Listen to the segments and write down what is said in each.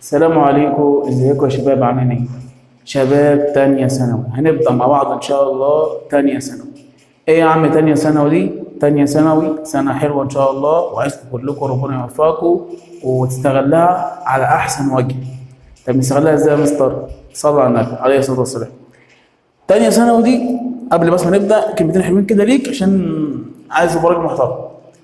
السلام عليكم ازيكم يا شباب عاملين ايه شباب تانية ثانوي هنبدأ مع بعض ان شاء الله تانية ثانوي ايه يا عم تانية ثانوي دي تانية ثانوي سنة حلوة ان شاء الله وعايزكم كلكم ربنا يوفقكم وتستغلها على احسن وجه طب نستغلها ازاي يا مستر صلى على النبي عليه الصلاة والسلام تانية ثانوي دي قبل بس ما نبدأ كلمتين حلوين كده ليك عشان عايز ابقى راجل محترم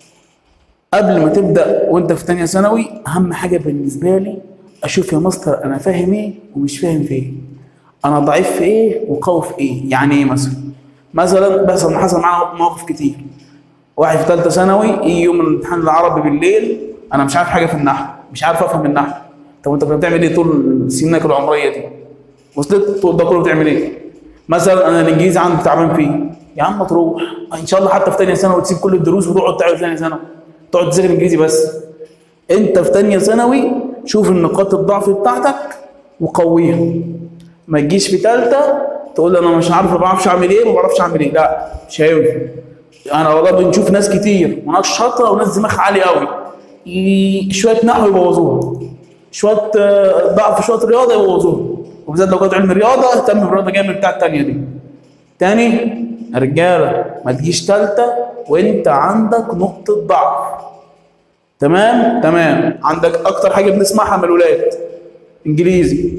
قبل ما تبدا وانت في تانية ثانوي اهم حاجه بالنسبه لي اشوف يا مستر انا فاهم ايه ومش فاهم في ايه انا ضعيف في ايه وقوي في ايه يعني ايه مثلا مثلا بيحصل حصل معانا مواقف كتير واحد في ثالثه ثانوي يجي يوم الامتحان العربي بالليل انا مش عارف حاجه في النحو مش عارف افهم النحو طب انت كنت بتعمل ايه طول سنك العمريه دي وصلت طول ده كله بتعمل ايه مثلا انا الانجليزي عندي تعبان فيه يا عم تروح ان شاء الله حتى في ثانيه ثانوي تسيب كل الدروس وتقعد تعمل ثانيه ثانوي تقعد تذاكر انجليزي بس انت في ثانيه ثانوي شوف النقاط الضعف بتاعتك وقويها ما تجيش في ثالثه تقول انا مش عارف ما بعرفش اعمل ايه ما بعرفش اعمل ايه لا مش هينفع انا والله بنشوف ناس كتير وناس شاطره وناس دماغها عالي قوي ي- شويه نحو يبوظوها شويه آه، ضعف شويه رياضه يبوظوها وبالذات لو كانت علم رياضه اهتم بالرياضه جامد بتاع الثانيه دي تاني يا رجاله ما تجيش ثالثه وانت عندك نقطه ضعف تمام تمام عندك اكتر حاجه بنسمعها من الولاد انجليزي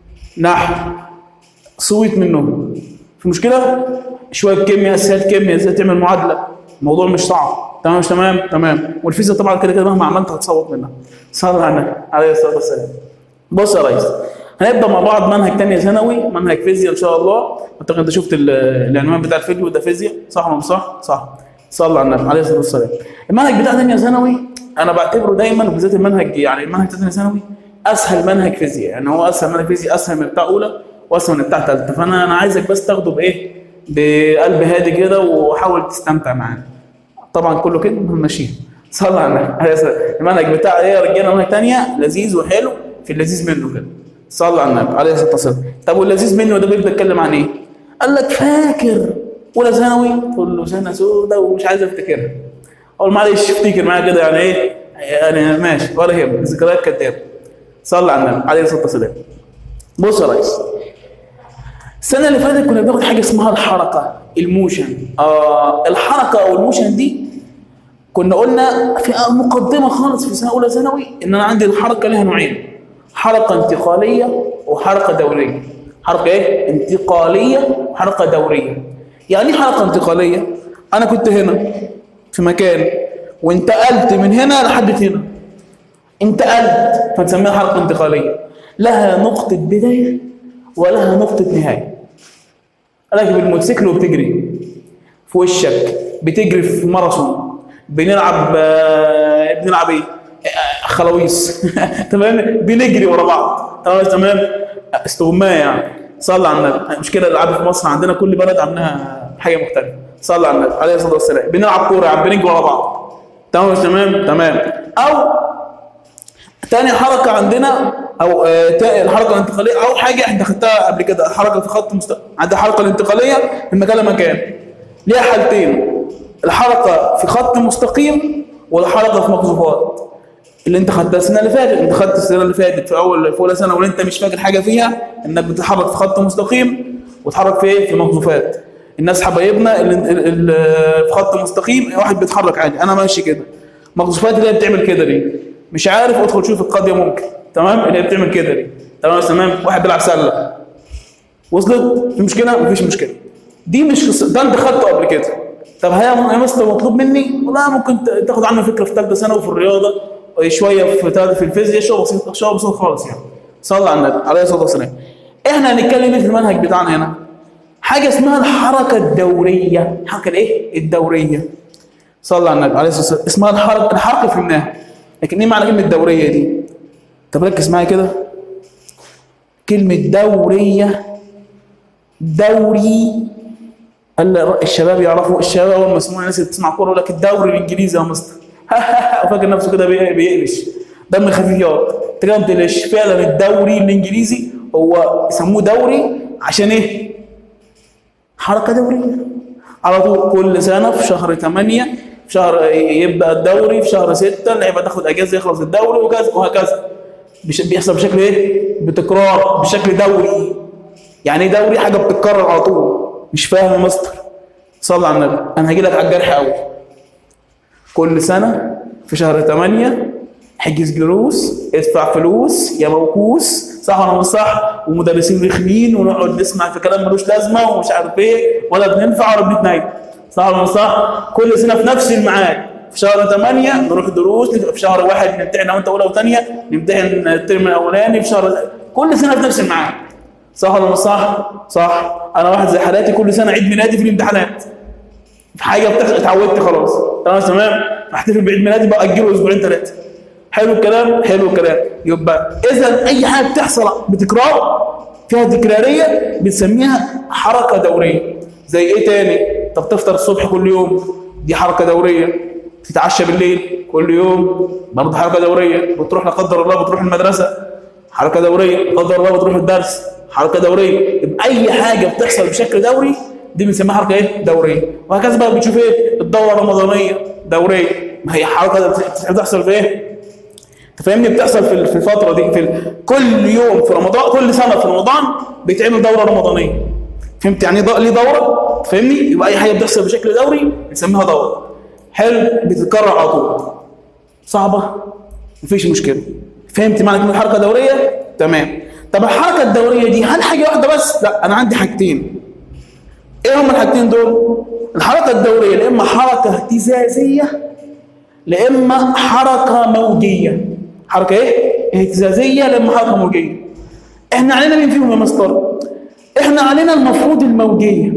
نحو صويت منهم في مشكله شويه كيمياء اساسيات كيمياء ازاي تعمل معادله الموضوع مش صعب تمام مش تمام تمام والفيزياء طبعا كده كده مهما عملت هتصوت منها صلى على النبي عليه الصلاه والسلام بص يا ريس هنبدا مع بعض منهج تانية ثانوي منهج فيزياء ان شاء الله اعتقد انت شفت ال- العنوان بتاع الفيديو ده فيزياء صح ولا مش صح؟ صح صلى على النبي عليه الصلاه والسلام المنهج بتاع تانية ثانوي انا بعتبره دايما بالذات المنهج يعني المنهج بتاع تانية ثانوي اسهل منهج فيزياء يعني هو اسهل منهج فيزياء اسهل من بتاع اولى واسهل من بتاع ثالثه فانا انا عايزك بس تاخده بايه؟ بقلب هادي كده وحاول تستمتع معانا طبعا كله كده ماشيين صلى على النبي عليه الصلاة والسلام. المنهج بتاع ايه يا رجاله منهج تانية لذيذ وحلو في اللذيذ منه كده صلى على النبي عليه الصلاه والسلام طب واللذيذ منه ده بيبدا يتكلم عن ايه؟ قال لك فاكر اولى ثانوي تقول له سنه سودة ومش عايز افتكرها اقول معلش افتكر معايا كده يعني ايه يعني ماشي ولا يهمك ذكريات كدابه صلى على النبي عليه الصلاه والسلام بص يا ريس السنه اللي فاتت كنا بناخد حاجه اسمها الحركه الموشن آه الحركه او الموشن دي كنا قلنا في مقدمه خالص في سنه اولى ثانوي ان انا عندي الحركه لها نوعين حركه انتقاليه وحركه دوريه حركه ايه انتقاليه وحركه دوريه يعني ايه حركه انتقاليه انا كنت هنا في مكان وانتقلت من هنا لحد هنا انتقلت فنسميها حركه انتقاليه لها نقطه بدايه ولها نقطه نهايه راكب الموتوسيكل وبتجري في وشك بتجري في ماراثون بنلعب آه، بنلعب ايه آه، خلاويص تمام بنجري ورا بعض تمام تمام استغمايه يعني صلى على النبي مش كده الالعاب في مصر عندنا كل بلد عندها حاجه مختلفه صلى على النبي عليه الصلاه والسلام بنلعب كوره يعني بنجري ورا بعض تمام مش تمام تمام او تاني حركة عندنا أو آه، تا- الحركة الانتقالية أو حاجة إحنا خدتها قبل كده الحركة في خط مست... عندنا الحركة الانتقالية من مكان لمكان ليها حالتين الحركة في خط مستقيم والحركة في مقذوفات اللي أنت خدتها السنة اللي فاتت أنت خدت السنة اللي فاتت في أول في أولى سنة واللي أنت مش فاكر حاجة فيها إنك بتتحرك في خط مستقيم وتتحرك في إيه؟ في مقذوفات الناس حبايبنا اللي اللي- اللي في خط مستقيم واحد بيتحرك عادي أنا ماشي كده مقذوفات اللي هي بتعمل كده دي مش عارف ادخل شوف القضيه ممكن تمام اللي هي بتعمل كده دي تمام تمام واحد بيلعب سله وصلت في مشكله مفيش مشكله دي مش قصة- ده انت خدته قبل كده طب هي يا مستر مطلوب مني والله ممكن ت- تاخد عنه فكره في ثالثه ثانوي في الرياضه شويه في تالتة في الفيزياء شويه بسيط شويه بسيط خالص يعني صلى على النبي عليه الصلاه والسلام احنا هنتكلم ايه في المنهج بتاعنا هنا حاجه اسمها الحركه الدوريه الحركه الايه الدوريه صلى على النبي عليه الصلاه والسلام اسمها الحركه الحركه فهمناها لكن ايه معنى كلمه دوريه دي طب ركز معايا كده كلمه دوريه دوري ال- الشباب يعرفوا الشباب اول ما يسمعوا الناس اللي بتسمع كوره يقول لك الدوري الانجليزي يا مستر وفاكر نفسه كده بي- بيقلش دم خفيفيات انت كده ما تقلقش فعلا الدوري الانجليزي هو يسموه دوري عشان ايه؟ حركه دوريه على طول كل سنه في شهر 8 في شهر يبدا الدوري في شهر 6 اللعيبه تاخد اجازه يخلص الدوري وكذا وهكذا بش... بيحصل بشكل ايه بتكرار بشكل دوري يعني ايه دوري حاجه بتتكرر على طول مش فاهم يا مستر صلى على النبي انا هجي لك على الجرح قوي كل سنه في شهر 8 حجز دروس ادفع فلوس يا موكوس صح ولا مش صح ومدرسين رخمين ونقعد نسمع في كلام ملوش لازمه ومش عارف ايه ولا بننفع ولا بنتنيل صح ولا مش صح كل سنه في نفس الميعاد في شهر 8 نروح دروس في شهر واحد نمتحن انا وانت اولى وثانيه نمتحن الترم الاولاني في شهر كل سنه في نفس الميعاد صح ولا مش صح؟ صح انا واحد زي حالاتي كل سنه عيد ميلادي في الامتحانات في حاجه بتحصل اتعودت خلاص تمام تمام احتفل بعيد ميلادي بقى اجله اسبوعين ثلاثه حلو الكلام حلو الكلام يبقى اذا اي حاجه بتحصل بتكرار فيها تكراريه بنسميها حركه دوريه زي ايه تاني طب تفطر الصبح كل يوم دي حركه دوريه تتعشى بالليل كل يوم برضه حركه دوريه بتروح لا قدر الله بتروح المدرسه حركه دوريه لا قدر الله بتروح الدرس حركه دوريه يبقى اي حاجه بتحصل بشكل دوري دي بنسميها حركه ايه دوريه وهكذا بقى بتشوف ايه الدوره الرمضانيه دوريه ما هي حركه بتحصل في ايه تفهمني بتحصل في في الفتره دي في ال... كل يوم في رمضان كل سنه في رمضان بيتعمل دوره رمضانيه فهمت يعني ايه ليه دوره فاهمني يبقى اي حاجه بتحصل بشكل دوري بنسميها دوره حلو بتتكرر على طول صعبه مفيش مشكله فهمت معنى كلمه حركه دوريه تمام طب الحركه الدوريه دي هل حاجه واحده بس لا انا عندي حاجتين ايه هما الحاجتين دول الحركه الدوريه يا اما حركه اهتزازيه لا اما حركه موجيه حركه ايه اهتزازيه لا اما حركه موجيه احنا علينا مين فيهم يا مستر احنا علينا المفروض الموجيه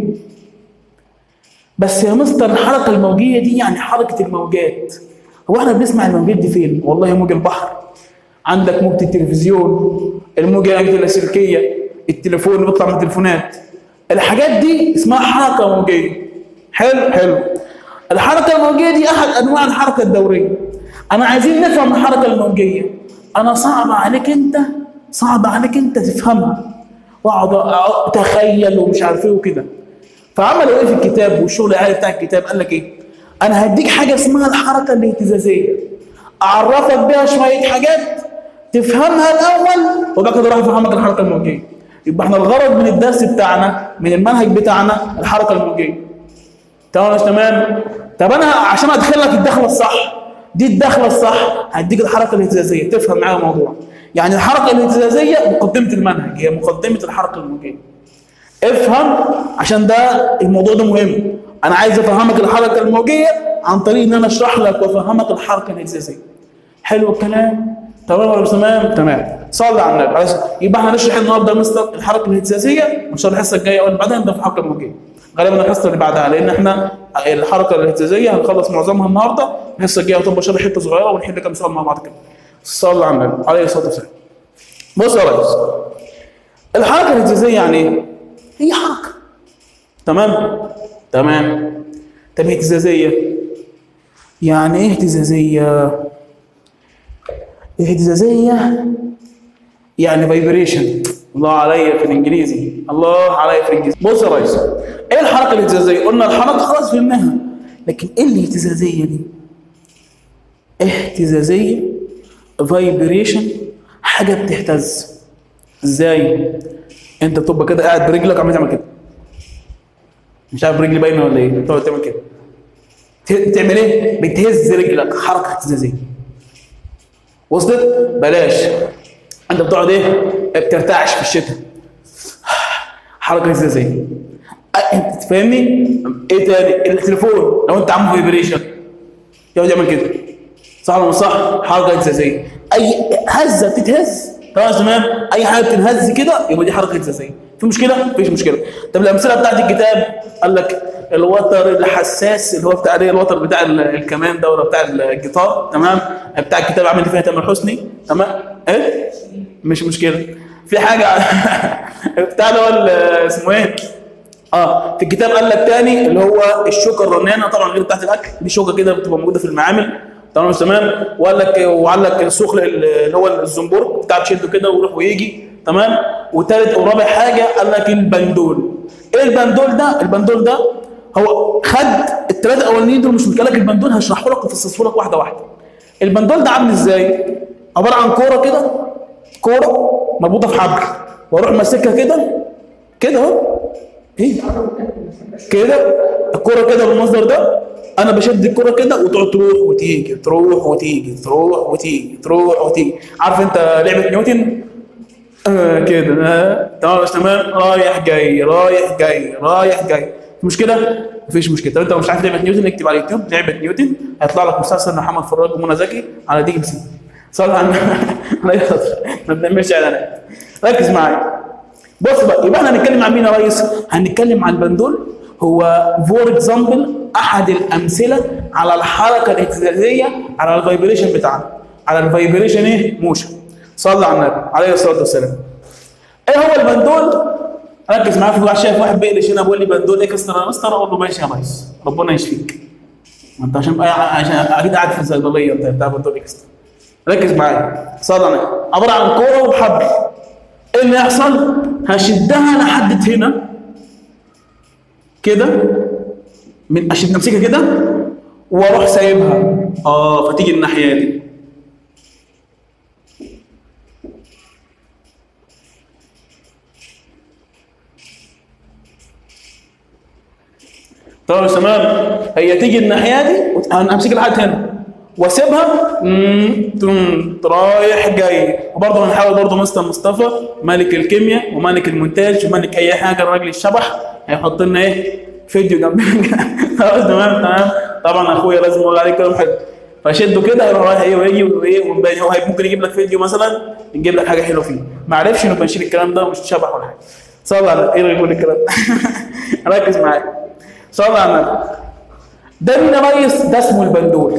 بس يا مستر الحركه الموجيه دي يعني حركه الموجات هو احنا بنسمع الموجات دي فين والله موج البحر عندك موجة التلفزيون الموجة اللاسلكية التليفون اللي بيطلع من التليفونات الحاجات دي اسمها حركة موجية حلو حلو الحركة الموجية دي أحد أنواع الحركة الدورية أنا عايزين نفهم الحركة الموجية أنا صعب عليك أنت صعب عليك أنت تفهمها وأقعد أتخيل ومش عارف إيه وكده فعملوا إيه في الكتاب والشغل العالي بتاع الكتاب قال لك إيه أنا هديك حاجة اسمها الحركة الاهتزازية أعرفك بيها شوية حاجات تفهمها الاول وبعد كده راح افهمك الحركه الموجيه يبقى احنا الغرض من الدرس بتاعنا من المنهج بتاعنا الحركه الموجيه تمام مش تمام طب انا عشان ادخل لك الدخله الصح دي الدخله الصح هديك الحركه الاهتزازيه تفهم معايا الموضوع يعني الحركه الاهتزازيه مقدمه المنهج هي مقدمه الحركه الموجيه افهم عشان ده الموضوع ده مهم انا عايز افهمك الحركه الموجيه عن طريق ان انا اشرح لك وافهمك الحركه الاهتزازيه حلو الكلام تمام ولا مش تمام؟ تمام صلي على النبي عايز يبقى احنا هنشرح النهارده مستر الحركه الاهتزازيه وان شاء الله الحصه الجايه او اللي بعدها نبدا في الحركه الموجيه غالبا الحصه اللي بعدها لان احنا الحركه الاهتزازيه هنخلص معظمها النهارده الحصه الجايه هتبقى شرح حته صغيره ونحل كام سؤال مع بعض كده صلي على النبي عليه الصلاه والسلام بص يا ريس الحركه الاهتزازيه يعني ايه؟ هي حركه تمام؟ تمام طب اهتزازيه يعني ايه اهتزازيه؟ اهتزازية يعني فايبريشن الله عليا في الانجليزي الله عليا في الانجليزي بص يا ريس ايه الحركه الاهتزازيه قلنا الحركه خلاص فهمناها لكن ايه الاهتزازيه دي اهتزازيه فايبريشن حاجه بتهتز ازاي انت بتبقى كده قاعد برجلك عمال تعمل كده مش عارف رجلي باينه ولا ايه بتقعد تعمل كده تعمل ايه بتهز رجلك حركه اهتزازيه وصلت بلاش انت بتقعد ايه بترتعش في الشتاء حركه ازازيه انت تفهمني ايه تاني التليفون لو انت عامل فايبريشن يقعد يعمل كده صح ولا مش صح حركه ازازيه اي هزه بتتهز تمام تمام اي حاجه بتنهز كده يبقى دي حركه ازازيه في مشكله مفيش مشكله طب الامثله بتاعت الكتاب قال لك الوتر الحساس اللي هو بتاع ايه الوتر بتاع الكمان ده ولا بتاع الجيتار تمام بتاع الكتاب عامل فيها تامر حسني تمام ايه مش مشكله في حاجه بتاع اللي هو اسمه ايه اه في الكتاب قال لك تاني اللي هو الشوكه الرنانه طبعا غير بتاعت الاكل دي شوكه كده بتبقى موجوده في المعامل تمام مش تمام وقال لك وقال لك السخل اللي هو الزنبرك بتاع تشده كده ويروح ويجي تمام وثالث او رابع حاجه قال لك البندول ايه البندول ده البندول ده هو خد الثلاثه الاولانيين دول مش متكلك البندول هشرحه لك وافصصه لك واحده واحده البندول ده عامل ازاي عباره عن كوره كده كوره مربوطه في حبل واروح ماسكها كده كده اهو ايه كده الكوره كده بالمصدر ده انا بشد الكوره كده وتقعد تروح وتيجي تروح وتيجي تروح وتيجي تروح وتيجي عارف انت لعبه نيوتن آه كده آه تمام مش تمام رايح جاي رايح جاي رايح جاي في مشكله مفيش مشكله طب انت مش عارف لعبه نيوتن اكتب على اليوتيوب لعبه نيوتن هيطلع لك مسلسل محمد فراج ومنى زكي على دي ام سي صلى على النبي ما بنعملش اعلانات ركز معايا بص بقى يبقى احنا هنتكلم عن مين يا ريس؟ هنتكلم عن البندول هو فور اكزامبل احد الامثله على الحركه الاهتزازيه على الفايبريشن بتاعنا على الفايبريشن ايه؟ موشن صلى على النبي عليه الصلاه والسلام ايه هو البندول؟ ركز معايا في واحد شايف واحد بيقلش هنا بيقول لي بندول اكسترا مستر اقول له ماشي يا ريس ربنا يشفيك ما انت عشان عشان اكيد قاعد في الصيدليه انت بتاع بندول اكسترا ركز معايا صلى على النبي عباره عن كوره وحبل ايه اللي يحصل؟ هشدها لحد هنا كده من اشد امسكها كده واروح سايبها اه فتيجي الناحيه دي طب تمام هي تيجي الناحيه دي انا امسك لحد هنا واسيبها تم رايح جاي وبرضه هنحاول برضه مستر مصطفى ملك الكيمياء وملك المونتاج وملك اي حاجه الراجل الشبح هيحط لنا ايه فيديو جنبنا خلاص تمام تمام طبعا اخويا لازم اقول عليه كلام حلو فشده كده هيروح رايح ايه ويجي وايه ونبين هو ممكن يجيب لك فيديو مثلا نجيب لك حاجه حلوه فيه ما عرفش نبقى نشيل الكلام ده ومش شبح ولا حاجه صلى على ايه يقول الكلام ده ركز معايا صلى على النبي ده مين يا ريس ده اسمه البندول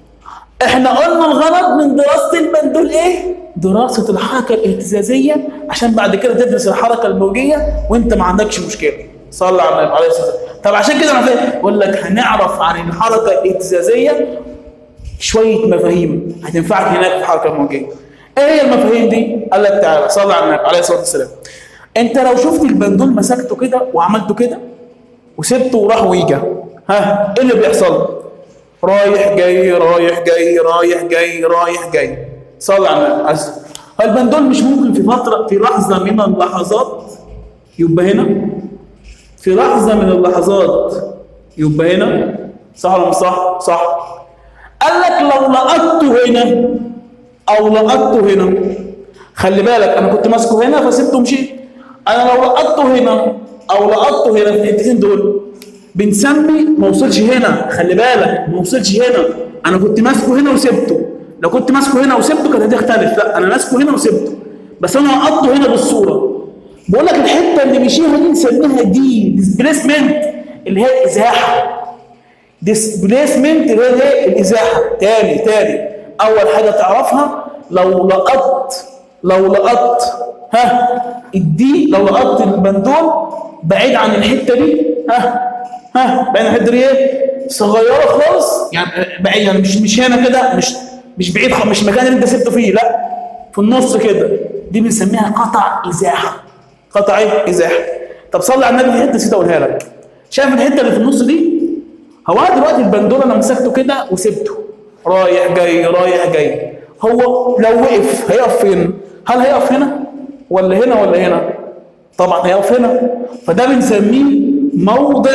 احنا قلنا الغرض من دراسه البندول ايه دراسه الحركه الاهتزازيه عشان بعد كده تدرس الحركه الموجيه وانت ما عندكش مشكله صلى على النبي عليه الصلاه والسلام طب عشان كده انا بقول لك هنعرف عن الحركه الاهتزازيه شويه مفاهيم هتنفعك هناك في الحركه الموجيه ايه هي المفاهيم دي قال لك تعالى صلى على النبي عليه الصلاه والسلام انت لو شفت البندول مسكته كده وعملته كده وسبته وراح ويجا ها ايه اللي بيحصل رايح جاي رايح جاي رايح جاي رايح جاي صلى على النبي البندول مش ممكن في فتره في لحظه من اللحظات يبقى هنا في لحظه من اللحظات يبقى هنا صح ولا مش صح؟ صح قال لك لو لقطته هنا او لقطته هنا خلي بالك انا كنت ماسكه هنا فسبته ومشيت انا لو لقطته هنا او لقطته هنا في الحتتين دول بنسمي ما وصلش هنا خلي بالك ما وصلش هنا انا كنت ماسكه هنا وسبته لو كنت ماسكه هنا وسبته كانت هتختلف لا انا ماسكه هنا وسبته بس انا لقطته هنا بالصوره بقول لك الحته اللي مشيها دي نسميها دي ديسبليسمنت اللي هي الازاحه ديسبليسمنت اللي هي الازاحه تاني تاني اول حاجه تعرفها لو لقطت لو لقطت ها الدي لو لقطت البندول بعيد عن الحته دي ها ها بعيد عن الحته دي ايه صغيره خالص يعني بعيد يعني مش مش هنا كده مش مش بعيد مش مكان اللي انت سبته فيه لا في النص كده دي بنسميها قطع ازاحه قطع ايه ازاحه طب صلي على النبي الحته نسيت اقولها لك شايف الحته اللي في النص دي هو دلوقتي البندول انا مسكته كده وسبته رايح جاي رايح جاي هو لو وقف هيقف فين هل هيقف هنا ولا هنا ولا هنا طبعا هيقف هنا فده بنسميه موضع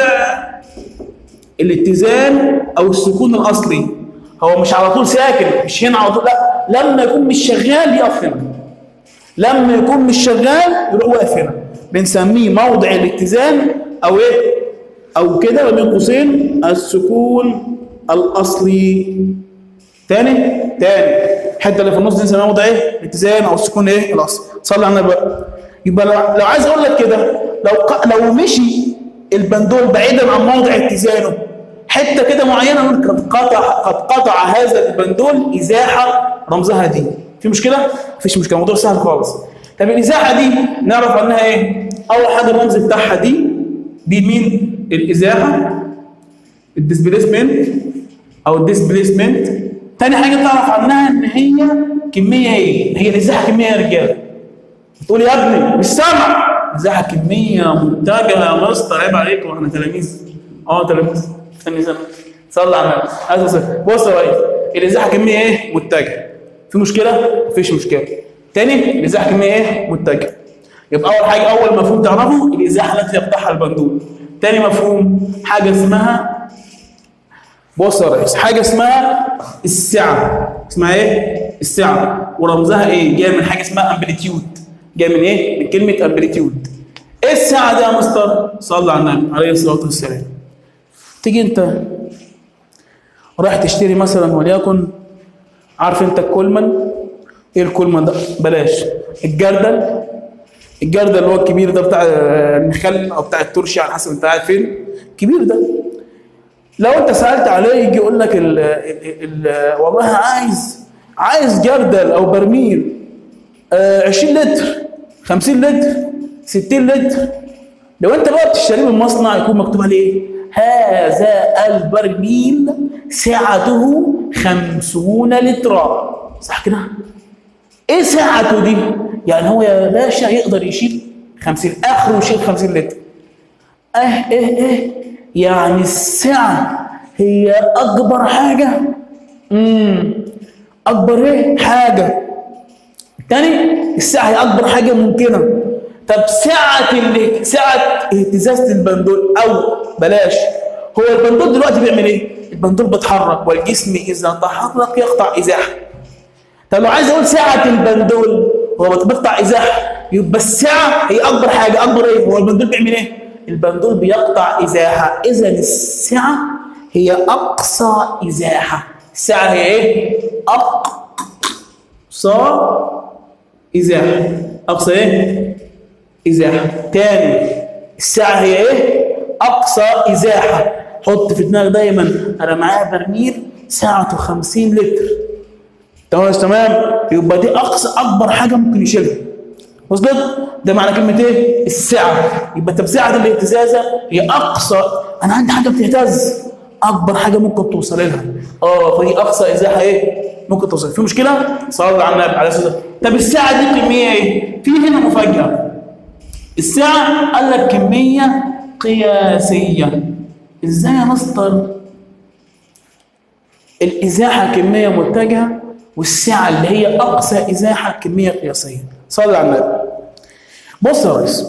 الاتزان او السكون الاصلي هو مش على طول ساكن مش هنا على طول لا لما يكون مش شغال يقف هنا لما يكون مش شغال يروح واقف هنا بنسميه موضع الاتزان او ايه او كده بين قوسين السكون الاصلي تاني تاني الحته اللي في النص دي نسميها موضع ايه الاتزان او السكون ايه الاصلي صلي على النبي يبقى لو, لو عايز اقول لك كده لو ق... لو مشي البندول بعيدا عن موضع اتزانه حته كده معينه نقول قد قطع قد قطع هذا البندول ازاحه رمزها دي في مشكله مفيش مشكله الموضوع سهل خالص طب الازاحه دي نعرف عنها ايه اول حاجه الرمز بتاعها دي دي مين الازاحه الديسبيسمنت او الديسبيسمنت تاني حاجه تعرف عنها ان هي كميه ايه هي الازاحه كميه يا رجاله تقول يا ابني مش سامع ازاحه كميه منتجه يا مستر عيب عليك واحنا تلاميذ اه تلاميذ استني سنه صلي على النبي بص يا ريس الازاحه كميه ايه متجهه في مشكله مفيش مشكله تاني الازاحه كميه ايه متجهه يبقى اول حاجه اول مفهوم تعرفه الازاحه التي يقطعها البندول تاني مفهوم حاجه اسمها بص يا ريس حاجه اسمها السعه اسمها ايه السعه ورمزها ايه جايه من حاجه اسمها امبليتيود جايه من ايه من كلمه امبليتيود ايه السعه دي يا مستر صلى على النبي عليه الصلاه والسلام تيجي انت رايح تشتري مثلا وليكن عارف انت الكولمان ايه الكولمان ده بلاش الجردل الجردل اللي هو الكبير ده بتاع المخل او بتاع الترشي على حسب انت قاعد فين الكبير ده لو انت سالت عليه يجي يقول لك ال ال ال والله عايز عايز جردل او برميل آه 20 لتر 50 لتر 60 لتر لو انت بقى بتشتريه من مصنع يكون مكتوب عليه هذا البرميل سعته 50 لترا صح كده؟ ايه سعته دي؟ يعني هو يا باشا يقدر يشيل 50 اخره يشيل 50 لتر اه ايه ايه يعني السعه هي اكبر حاجه امم اكبر ايه حاجه تاني السعه هي اكبر حاجه ممكنه طب سعه اللي سعه اهتزازه البندول او بلاش هو البندول دلوقتي بيعمل ايه البندول بيتحرك والجسم اذا تحرك يقطع ازاحه طب لو عايز اقول سعه البندول هو بيقطع ازاحه يبقى السعه هي اكبر حاجه اكبر ايه هو البندول بيعمل ايه البندول بيقطع ازاحه اذا السعه هي اقصى ازاحه السعه هي ايه اقصى ازاحه اقصى ايه ازاحه تاني السعه هي ايه اقصى ازاحه حط في دماغك دايما انا معايا برميل سعته 50 لتر تمام تمام يبقى دي اقصى اكبر حاجه ممكن يشيلها وصلت ده معنى كلمه ايه السعه يبقى طب سعه الاهتزازه هي اقصى انا عندي حاجه بتهتز اكبر حاجه ممكن توصل لها اه فدي اقصى ازاحه ايه ممكن توصل في مشكله صلى على النبي عليه الصلاه والسلام طب السعه دي كميه ايه في هنا مفاجاه السعه قال لك كميه قياسيه ازاي يا مستر الازاحه كميه متجهه والسعه اللي هي اقصى ازاحه كميه قياسيه صلي على النبي بص يا ريس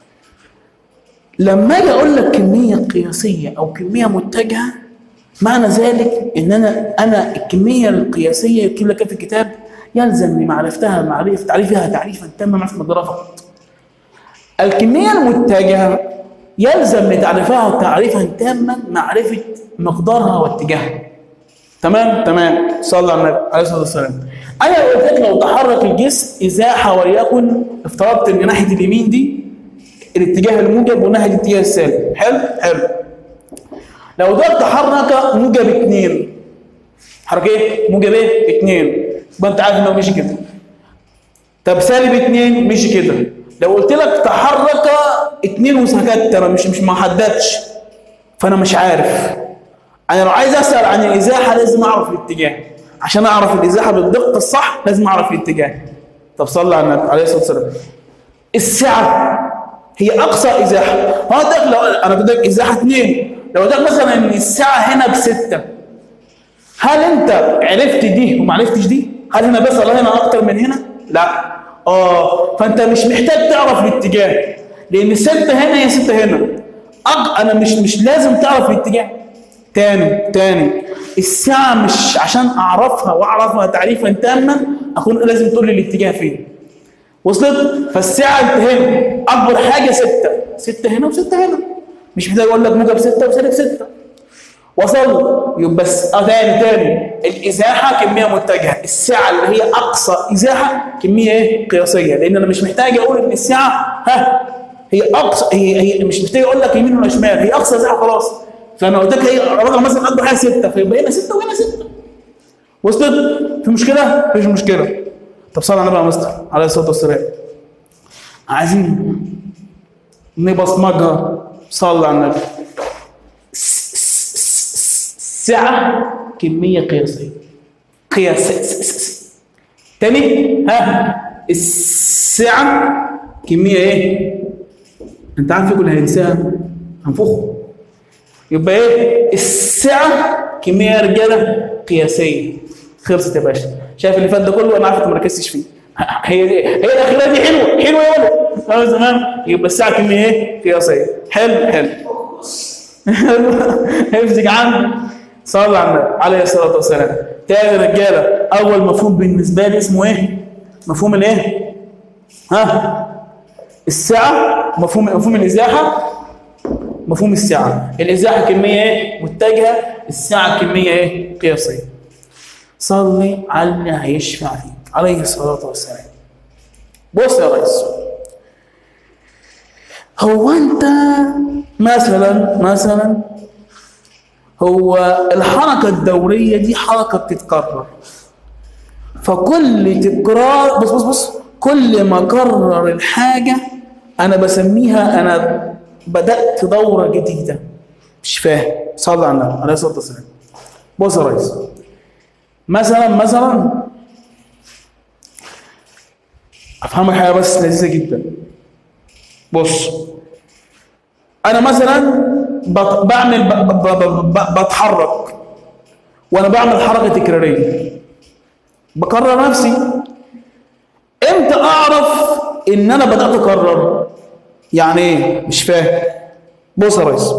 لما اجي اقول لك كميه قياسيه او كميه متجهه معنى ذلك ان انا انا الكميه القياسيه يكتب لك في الكتاب يلزم معرفتها معرفه تعريفها تعريفا تاما معرفه مقدارها فقط الكميه المتجهه يلزم لتعريفها تعريفا تاما معرفه مقدارها واتجاهها تمام تمام صلى على النبي عليه الصلاه والسلام انا قلت لك لو تحرك الجسم ازاحه وليكن افترضت ان ناحيه اليمين دي الاتجاه الموجب وناحيه الاتجاه السالب حلو حلو لو ده تحرك موجب اثنين حركه ايه موجب ايه اثنين يبقى انت عارف انه مشي كده طب سالب اثنين مشي كده لو قلت لك تحرك اثنين وسكت انا مش مش ما حددتش فانا مش عارف انا لو عايز اسال عن الازاحه لازم اعرف الاتجاه عشان اعرف الازاحه بالدقه الصح لازم اعرف الاتجاه طب صلى على النبي عليه الصلاه والسلام السعه هي اقصى ازاحه هو ده لو انا بدك ازاحه اثنين لو ده مثلا ان الساعه هنا بسته هل انت عرفت دي وما عرفتش دي؟ هل هنا بس ولا هنا اكتر من هنا؟ لا اه فانت مش محتاج تعرف الاتجاه لان سته هنا هي سته هنا أج... انا مش مش لازم تعرف الاتجاه تاني تاني الساعة مش عشان أعرفها وأعرفها تعريفا تاما أكون لازم تقول لي الاتجاه فين وصلت فالساعة أنت هنا أكبر حاجة ستة ستة هنا وستة هنا مش محتاج أقول لك موجب ستة وسالب ستة وصل يبقى بس اه تاني تاني الازاحه كميه متجهه السعه اللي هي اقصى ازاحه كميه ايه قياسيه لان انا مش محتاج اقول ان السعه ها هي اقصى هي, هي مش محتاج اقول لك يمين ولا شمال هي اقصى ازاحه خلاص فانا قلت لك هي رقم مثلا اكبر حاجه سته فيبقى هنا سته وهنا سته وصلت في مشكله مفيش مشكله طب صلى على النبي يا مستر عليه الصلاه والسلام عايزين نبصمجها صلى على النبي سعة كمية قياسية قياس تاني ها السعة كمية ايه انت عارف كل هينساها هنفخه يبقى ايه السعة كمية يا رجالة قياسية خلصت يا باشا شايف اللي فات ده كله انا عارف ما ركزتش فيه هي دي هي الاخيره دي حلوه حلوه يا ولد خلاص تمام يبقى الساعه كميه ايه قياسيه حلو حلو حفظك عنه صلى على النبي عليه الصلاه والسلام تاني يا رجاله اول مفهوم بالنسبه لي اسمه ايه مفهوم الايه ها السعه مفهوم مفهوم الازاحه مفهوم السعه الازاحه كميه ايه متجهه السعه كميه ايه قياسيه صلي على اللي هيشفع فيك عليه الصلاه والسلام بص يا ريس هو انت مثلا مثلا هو الحركة الدورية دي حركة بتتكرر فكل تكرار بص بص بص كل ما كرر الحاجة أنا بسميها أنا بدأت دورة جديدة مش فاهم صلى على النبي عليه الصلاة والسلام بص يا ريس مثلا مثلا أفهمك حاجة بس لذيذة جدا بص انا مثلا بط- بعمل ب- ب- ب- ب- بتحرك وانا بعمل حركه تكراريه بكرر نفسي امتى اعرف ان انا بدات اكرر يعني ايه مش فاهم بص يا ريس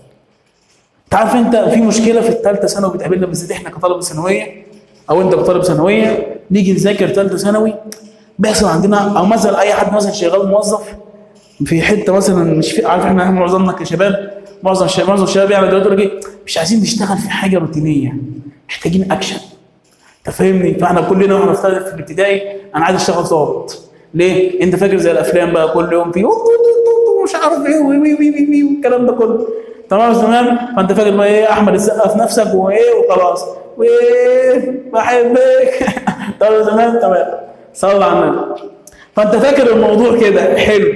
انت عارف انت في مشكله في الثالثه ثانوي بتقابلنا بالذات احنا كطلبه ثانويه او انت كطالب ثانويه نيجي نذاكر ثالثه ثانوي بيحصل عندنا او مثلا اي حد مثلا شغال موظف في حته مثلا مش في عارف احنا معظمنا كشباب معظم الشباب معظم الشباب يعني دلوقتي يقول لك ايه مش عايزين نشتغل في حاجه روتينيه محتاجين اكشن انت فاهمني فاحنا كلنا واحنا في في الابتدائي انا عايز اشتغل ضابط ليه انت فاكر زي الافلام بقى كل يوم في مش عارف ايه وي وي وي وي وي والكلام ده كله تمام تمام فانت فاكر بقى ايه احمد السقا في نفسك وايه وخلاص وايه بحبك تمام تمام تمام صلى على النبي فانت فاكر الموضوع كده حلو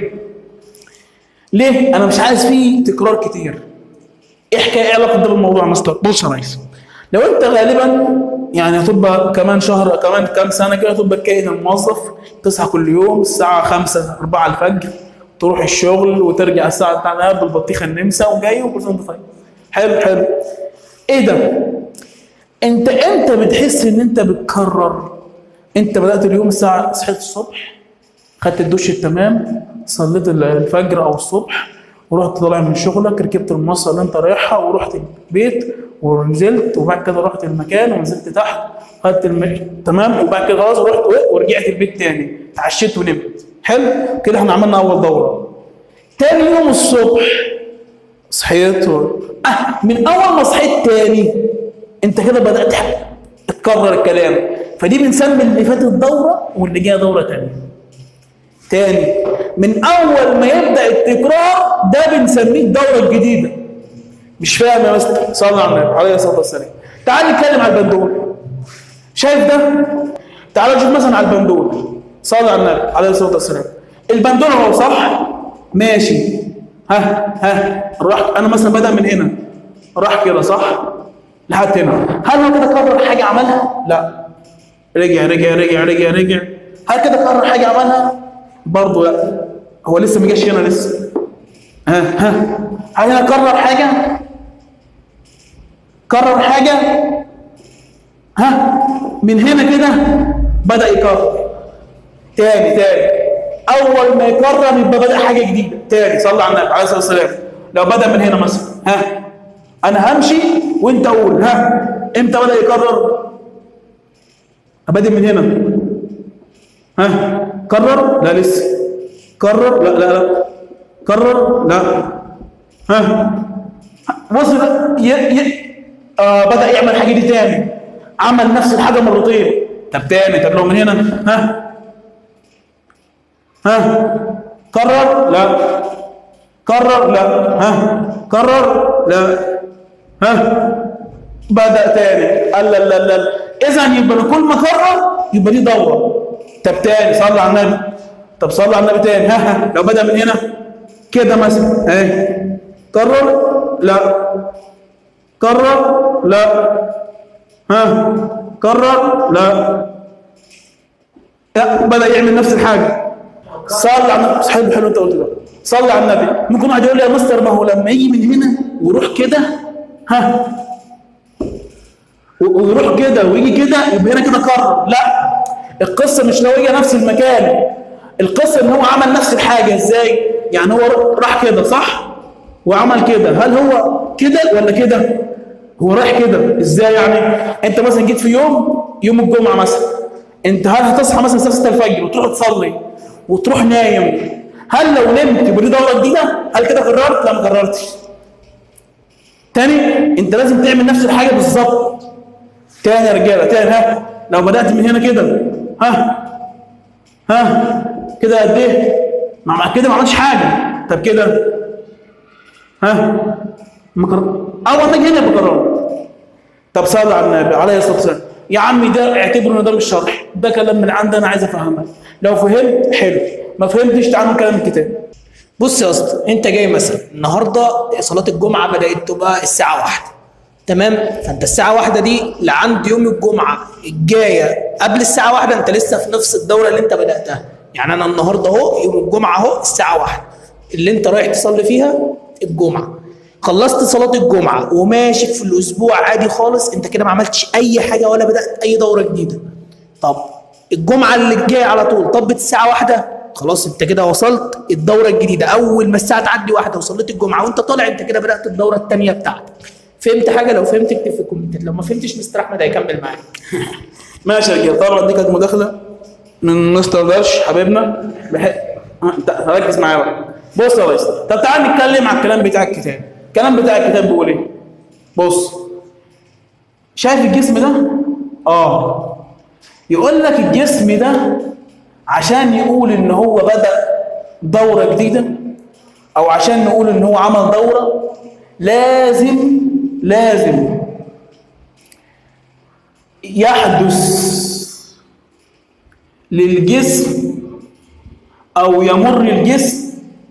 ليه انا مش عايز فيه تكرار كتير ايه حكايه ايه علاقه ده بالموضوع يا مستر بص يا ريس لو انت غالبا يعني هتبقى كمان شهر كمان كام سنه كده هتبقى كائن الموظف تصحى كل يوم الساعه 5 4 الفجر تروح الشغل وترجع الساعه 9 بالبطيخه النمسا وجاي وكل سنه وانت طيب حلو حلو ايه ده انت امتى بتحس ان انت بتكرر انت بدات اليوم الساعه صحيت الصبح خدت الدش التمام صليت الفجر او الصبح ورحت طالع من شغلك ركبت المواصله اللي انت رايحها ورحت البيت ونزلت وبعد كده رحت المكان ونزلت تحت خدت الم... تمام وبعد كده خلاص رحت ورجعت البيت تاني اتعشيت ونمت حلو كده احنا عملنا اول دوره تاني يوم الصبح صحيت و... اه من اول ما صحيت تاني انت كده بدات تكرر الكلام فدي بنسمي اللي فاتت دوره واللي جايه دوره تانيه تاني من اول ما يبدا التكرار ده بنسميه الدوره الجديده مش فاهم يا مستر صلى على النبي عليه الصلاه والسلام تعال نتكلم على البندول شايف ده تعال نشوف مثلا على البندول صلى على النبي عليه الصلاه والسلام البندول هو صح ماشي ها ها راح انا مثلا بدا من هنا راح كده صح لحد هنا هل هو كده كرر حاجه عملها لا رجع رجع رجع رجع رجع هل كده كرر حاجه عملها برضه لا هو لسه ما جاش هنا لسه ها ها هل هنا كرر حاجه كرر حاجه ها من هنا كده بدا يكرر تاني تاني اول ما يكرر يبقى بدا حاجه جديده تاني صلى على النبي عليه الصلاه والسلام لو بدا من هنا مثلا ها انا همشي وانت قول ها امتى بدا يكرر ابدا من هنا ها كرر لا لسه كرر لا لا لا كرر لا ها وصل ي... ي... آه بدا يعمل حاجه دي تاني عمل نفس الحاجه مرتين طب تاني طب لو من هنا ها ها كرر لا كرر لا ها كرر لا ها بدأ تاني قال لا لا لا إذا يبقى كل ما كرر يبقى دي دورة طب تاني صلى على النبي طب صلى على النبي تاني ها ها لو بدأ من هنا كده مثلا اهي كرر لا كرر لا ها كرر لا لا بدأ يعمل نفس الحاجة صلى على النبي حلو حلو انت قلت ده صلى على النبي ممكن واحد يقول لي يا مستر ما هو لما يجي من هنا ويروح كده ها ويروح كده ويجي كده يبقى هنا كده كرر لا القصه مش لو هي نفس المكان القصه ان هو عمل نفس الحاجه ازاي يعني هو راح كده صح وعمل كده هل هو كده ولا كده هو رايح كده ازاي يعني انت مثلا جيت في يوم يوم الجمعه مثلا انت هل هتصحى مثلا الساعه 6 الفجر وتروح تصلي وتروح نايم هل لو نمت يبقى دي دوره جديده هل كده قررت لا ما قررتش تاني انت لازم تعمل نفس الحاجه بالظبط تاني يا رجاله تاني ها لو بدات من هنا كده ها ها كده قد ايه مع كده ما عملتش حاجه طب كده ها ما قرر اول ما اجي هنا بقرر طب صلى على النبي عليه الصلاه والسلام يا عمي ده اعتبره ان ده مش شرح ده كلام من عندي انا عايز افهمك لو فهمت حلو ما فهمتش تعال نكلم الكتاب بص يا اسطى انت جاي مثلا النهارده صلاه الجمعه بدات تبقى الساعه واحدة تمام فانت الساعه واحدة دي لعند يوم الجمعه الجايه قبل الساعه واحدة انت لسه في نفس الدوره اللي انت بداتها يعني انا النهارده اهو يوم الجمعه اهو الساعه واحدة اللي انت رايح تصلي فيها الجمعه خلصت صلاه الجمعه وماشي في الاسبوع عادي خالص انت كده ما عملتش اي حاجه ولا بدات اي دوره جديده طب الجمعه اللي جايه على طول طبت الساعه واحدة خلاص انت كده وصلت الدوره الجديده اول ما الساعه تعدي واحده وصليت الجمعه وانت طالع انت كده بدات الدوره الثانيه بتاعتك فهمت حاجه لو فهمت اكتب في الكومنتات لو ما فهمتش مستر احمد هيكمل معاك ماشي يا رجاله طبعا دي كانت مداخله من مستر درش حبيبنا بح... آه، انت ركز معايا بقى بص يا ريس طب تعال نتكلم على الكلام بتاع الكتاب الكلام بتاع الكتاب بيقول ايه بص شايف الجسم ده اه يقول لك الجسم ده عشان يقول ان هو بدأ دورة جديدة او عشان نقول ان هو عمل دورة لازم لازم يحدث للجسم او يمر الجسم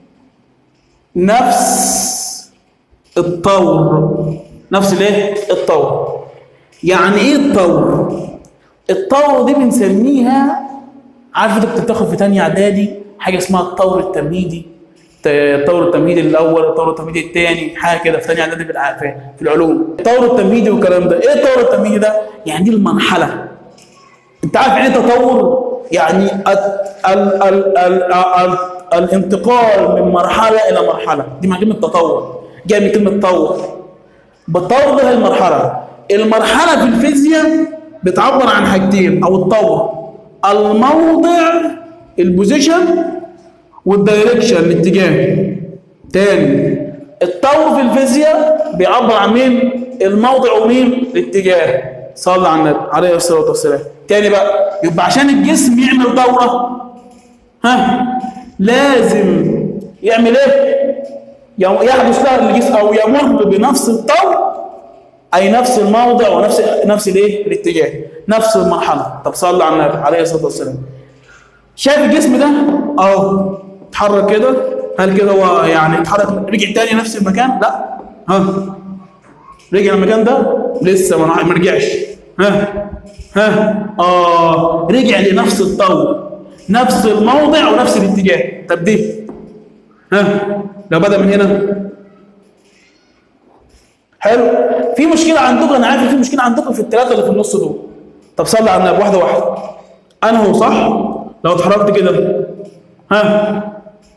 نفس الطور نفس الايه الطور يعني ايه الطور الطور دي بنسميها عارف انت كنت بتاخد في تانية اعدادي حاجه اسمها الطور التمهيدي الطور التمهيدي الاول الطور التمهيدي الثاني حاجه كده في ثانيه اعدادي في الع- في في العلوم الطور التمهيدي والكلام ده ايه الطور التمهيدي ده يعني دي المرحله انت عارف يعني ايه تطور يعني ال ال ال ال ال الانتقال من مرحله الى مرحله دي معنى كلمه تطور جايه من كلمه طور بالطور ده هي المرحله المرحله في الفيزياء بتعبر عن حاجتين او الطور الموضع البوزيشن والدايركشن الاتجاه تاني الطور في الفيزياء بيعبر عن مين الموضع ومين الاتجاه صلى على النبي عليه الصلاه والسلام تاني بقى يبقى عشان الجسم يعمل دوره ها لازم يعمل ايه يو- يحدث له الجسم او يمر بنفس الطور اي نفس الموضع ونفس نفس الايه الاتجاه نفس المرحله طب صلى على النبي عليه الصلاه والسلام شايف الجسم ده اهو اتحرك كده هل كده هو يعني اتحرك رجع تاني نفس المكان لا ها رجع المكان ده لسه ما ما رجعش ها ها اه رجع لنفس الطور نفس الموضع ونفس الاتجاه طب دي ها لو بدا من هنا حلو في مشكله عندكم انا عارف إن في مشكله عندكم في الثلاثه اللي في النص دول طب صلي على النبي واحده واحده انا هو صح لو اتحركت كده ها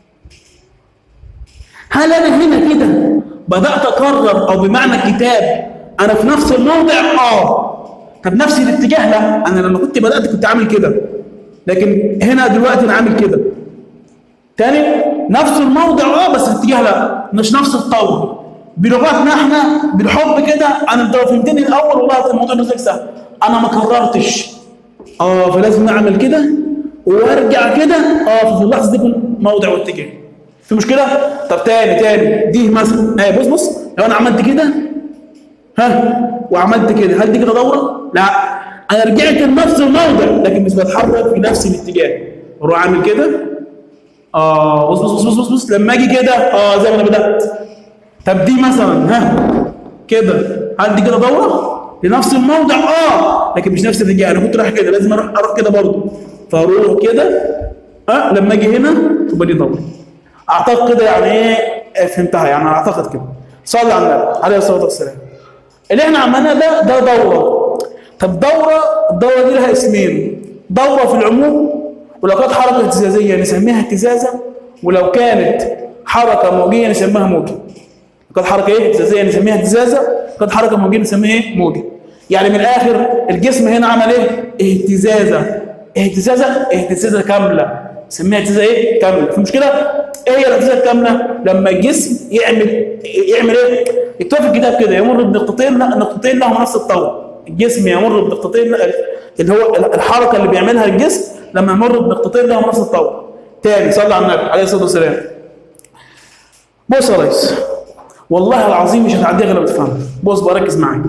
هل انا هنا كده بدات اقرر او بمعنى الكتاب انا في نفس الموضع اه طب نفس الاتجاه لا انا لما كنت بدات كنت عامل كده لكن هنا دلوقتي انا عامل كده تاني نفس الموضع اه بس الاتجاه لا مش نفس الطور بلغتنا احنا بالحب كده انا انت لو فهمتني الاول والله الموضوع نزلك سهل انا ما قررتش اه فلازم نعمل كده وارجع كده اه في اللحظه دي يكون موضع واتجاه في مشكله طب تاني تاني دي مثلا ايه بص بص لو انا عملت كده ها وعملت كده هل دي كده دوره لا انا رجعت لنفس الموضع لكن مش بتحرك في نفس الاتجاه اروح عامل كده اه بص بص بص بص بص, بص. لما اجي كده اه زي ما انا بدات طب دي مثلا ها كده هل دي كده دوره لنفس الموضع اه لكن مش نفس الاتجاه انا كنت رايح كده لازم اروح اروح كده برضه فاروح كده ها لما اجي هنا تبقى دي دوره اعتقد كده يعني ايه فهمتها يعني أنا اعتقد كده صلى على النبي عليه الصلاه والسلام اللي احنا عملناه ده ده دوره طب دوره الدوره دي لها اسمين دوره في العموم ولو كانت حركه اهتزازيه نسميها اهتزازه ولو كانت حركه موجيه نسميها موجه لو كانت حركه ايه اهتزازيه نسميها اهتزازه لو كانت حركه موجيه نسميها ايه موجه يعني من الاخر الجسم هنا عمل ايه اهتزازه اهتزازه اهتزازه كامله نسميها اهتزازه ايه كامله في مشكله ايه هي الاهتزازه الكامله لما الجسم يعمل يعمل ايه يكتب في الكتاب كده يمر بنقطتين نقطتين لهم نفس الطول الجسم يمر بنقطتين اللي هو الحركه اللي بيعملها الجسم لما يمر بنقطتين لهم نفس الطول تاني صلى على النبي عليه الصلاه والسلام بص يا ريس والله العظيم مش هتعديها غير لما تفهمها بص بقى ركز معايا